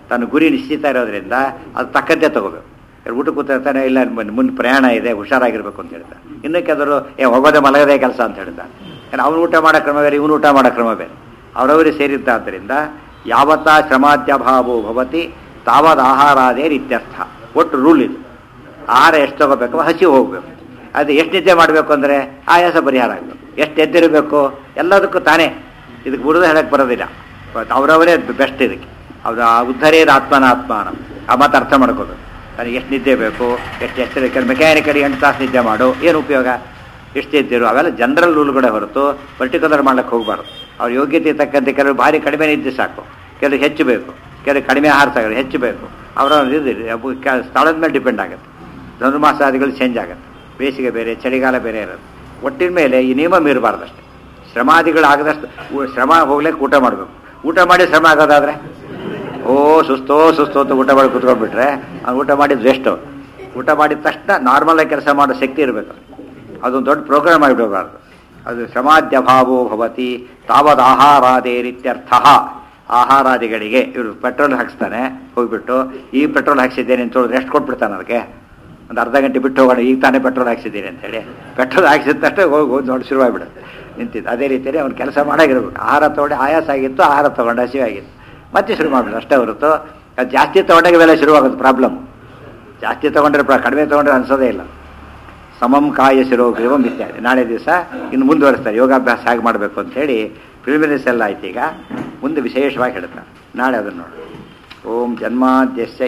ತನ್ನ ಗುರಿ ನಿಶ್ಚಿತ ಇರೋದ್ರಿಂದ ಅದು ತಕ್ಕಂತೆ ತಗೋಬೇಕು ಇವ್ರು ಊಟ ಕೂತಿರ್ತಾನೆ ಇಲ್ಲ ಮುಂದೆ ಪ್ರಯಾಣ ಇದೆ ಹುಷಾರಾಗಿರ್ಬೇಕು ಅಂತ ಹೇಳ್ತಾರೆ ಇನ್ನು ಕೆಲವರು ಏ ಹೋಗೋದೇ ಮಲಗದೇ ಕೆಲಸ ಅಂತ ಹೇಳ್ತಾರೆ ಯಾಕಂದ್ರೆ ಅವ್ನು ಊಟ ಮಾಡೋ ಕ್ರಮ ಬೇರೆ ಇವನು ಊಟ ಮಾಡೋ ಕ್ರಮ ಬೇರೆ ಅವರವರೇ ಸೇರಿದ್ದಾದ್ದರಿಂದ ಯಾವತ್ತ ಶ್ರಮಾದ್ಯಭಾವೋ ಭವತಿ ತಾವದ ಆಹಾರಾದೇ ಇತ್ಯರ್ಥ ಒಟ್ಟು ರೂಲ್ ಇದು ಆಹಾರ ಎಷ್ಟು ತಗೋಬೇಕು ಹಸಿ ಹೋಗ್ಬೇಕು ಅದು ಎಷ್ಟು ನಿದ್ದೆ ಮಾಡಬೇಕು ಅಂದರೆ ಆಯಾಸ ಪರಿಹಾರ ಆಗಬೇಕು ಎಷ್ಟು ಎದ್ದಿರಬೇಕು ಎಲ್ಲದಕ್ಕೂ ತಾನೇ ಇದಕ್ಕೆ ಬಿಡೋದು ಹೇಳಕ್ಕೆ ಬರೋದಿಲ್ಲ ಬಟ್ ಅವರವರೇ ಬೆಸ್ಟ್ ಇದಕ್ಕೆ ಅವ್ರ ಉದ್ಧರೇದ ಆತ್ಮನ ಆತ್ಮಾನ ಆ ಮಾತು ಅರ್ಥ ಮಾಡ್ಕೋಬೇಕು ನನಗೆ ಎಷ್ಟು ನಿದ್ದೆ ಬೇಕು ಎಷ್ಟು ಎಚ್ಚರಿಕೆ ಮೆಕ್ಯಾನಿಕಲಿ ಎಂಟು ತಾಸು ನಿದ್ದೆ ಮಾಡು ಏನು ಉಪಯೋಗ ಎಷ್ಟು ಎದ್ದಿರು ಅವೆಲ್ಲ ಜನರಲ್ ರೂಲ್ಗಳೇ ಹೊರತು ಪರ್ಟಿಕ್ಯುಲರ್ ಮಾಡ್ಲಿಕ್ಕೆ ಹೋಗಬಾರ್ದು ಅವ್ರ ಯೋಗ್ಯತೆ ತಕ್ಕಂತೆ ಕೆಲವರು ಭಾರಿ ಕಡಿಮೆ ನಿದ್ದೆ ಸಾಕು ಕೆಲವರು ಹೆಚ್ಚು ಬೇಕು ಕೆಲವರು ಕಡಿಮೆ ಆಹಾರ ತಗೊಳ್ಳಿ ಹೆಚ್ಚು ಬೇಕು ಅವರ ಇದು ಅವು ಕ- ಸ್ಥಳದ ಮೇಲೆ ಡಿಪೆಂಡ್ ಆಗುತ್ತೆ ಧನುರ್ಮಾಸಾದಿಗಳು ಚೇಂಜ್ ಆಗುತ್ತೆ ಬೇಸಿಗೆ ಬೇರೆ ಚಳಿಗಾಲ ಬೇರೆ ಇರೋದು ಒಟ್ಟಿನ ಮೇಲೆ ಈ ನಿಯಮ ಮೀರಬಾರ್ದು ಅಷ್ಟೇ ಶ್ರಮಾದಿಗಳು ಆಗದಷ್ಟು ಊ- ಶ್ರಮ ಹೋಗ್ಲಿಕ್ಕೆ ಊಟ ಮಾಡಬೇಕು ಊಟ ಮಾಡಿ ಶ್ರಮ ಆಗೋದಾದ್ರೆ ಓ ಸುಸ್ತೋ ಸುಸ್ತೋ ಅಂತ ಊಟ ಮಾಡಿ ಕುತ್ಕೊಂಡ್ಬಿಟ್ರೆ ಅವ್ನು ಊಟ ಮಾಡಿದ್ದು ವೆಸ್ಟು ಊಟ ಮಾಡಿದ ತಕ್ಷಣ ನಾರ್ಮಲ್ ಆಗಿ ಕೆಲಸ ಮಾಡೋ ಶಕ್ತಿ ಇರಬೇಕು ಅದೊಂದು ದೊಡ್ಡ ಪ್ರೋಗ್ರಾಮ್ ಆಗಿಬಿಡಬಾರ್ದು ಅದು ಶ್ರಮಾದ್ಯಭಾವೋ ಭವತಿ ತಾವದ್ ಆಹಾರಾದೇರಿತ್ಯರ್ಥ ಆಹಾರಾದಿಗಳಿಗೆ ಇವರು ಪೆಟ್ರೋಲ್ ಹಾಕ್ಸ್ತಾನೆ ಹೋಗ್ಬಿಟ್ಟು ಈ ಪೆಟ್ರೋಲ್ ಹಾಕ್ಸಿದ್ದೇನೆ ಅಂತ ಹೇಳಿದ್ರೆ ಎಷ್ಟು ಕೊಟ್ಬಿಡ್ತಾನೆ ಅದಕ್ಕೆ ಒಂದು ಅರ್ಧ ಗಂಟೆ ಬಿಟ್ಟು ಹೋಗೋಣ ಈಗ ತಾನೇ ಪೆಟ್ರೋಲ್ ಹಾಕ್ಸಿದ್ದೀನಿ ಅಂತೇಳಿ ಪೆಟ್ರೋಲ್ ಹಾಕ್ಸಿದ ತಕ್ಷಣ ಹೋಗಿ ಹೋಗಿ ನೋಡಿ ಶುರುವಾಗ್ಬಿಡುತ್ತೆ ನಿಂತಿದ್ದು ಅದೇ ರೀತಿಯಲ್ಲಿ ಅವ್ನು ಕೆಲಸ ಮಾಡಾಗಿರ್ಬೇಕು ಆಹಾರ ತೊಗೊಂಡು ಆಯಾಸ ಆಗಿತ್ತು ಆಹಾರ ತೊಗೊಂಡು ಹಸಿವೆ ಆಗಿತ್ತು ಮತ್ತೆ ಶುರು ಮಾಡ್ಬಿಡು ಅಷ್ಟೇ ಹೊರತು ಅದು ಜಾಸ್ತಿ ತೊಗೊಂಡಾಗ ಇವೆಲ್ಲ ಶುರುವಾಗೋದು ಪ್ರಾಬ್ಲಮ್ ಜಾಸ್ತಿ ತೊಗೊಂಡ್ರೆ ಪ್ರ- ಕಡಿಮೆ ತೊಗೊಂಡ್ರೆ ಅನ್ಸೋದೇ ಇಲ್ಲ ಸಮಂ ಕಾಯ ಶಿರೋಗ್ರೀವಂ ಇತ್ಯಾದಿ ನಾಳೆ ದಿವಸ ಇನ್ನು ಮುಂದುವರಿಸ್ತಾರೆ ಯೋಗಾಭ್ಯಾಸ ಹೇಗೆ ಮಾಡಬೇಕು ಅಂತೇಳಿ ಪ್ರಿಲಿಮಿನರೀಸ್ ಎಲ್ಲ ಆಯ್ತು ಈಗ ಮುಂದೆ ವಿಶೇಷವಾಗಿ ಹೇಳ್ತಾರೆ ನಾಳೆ ಅದನ್ನು ನೋಡಿ ಓಂ ಜನ್ಮಾದ್ಯಸ್ಯ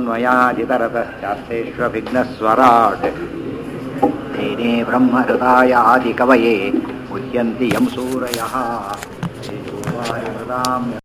ಯಥೋನ್ಮಯಾದಿತರತಶ್ಚಾಸ್ತೇಷ್ವಭಿಘ್ನಸ್ವರಾಟ್ ತೇನೇ ಬ್ರಹ್ಮಹೃದಾಯ ಆದಿಕವಯೇ ಮುಹ್ಯಂತಿ ಯಂ ಸೂರಯಃ ತೇಜೋವಾಯುಮೃದಾಂ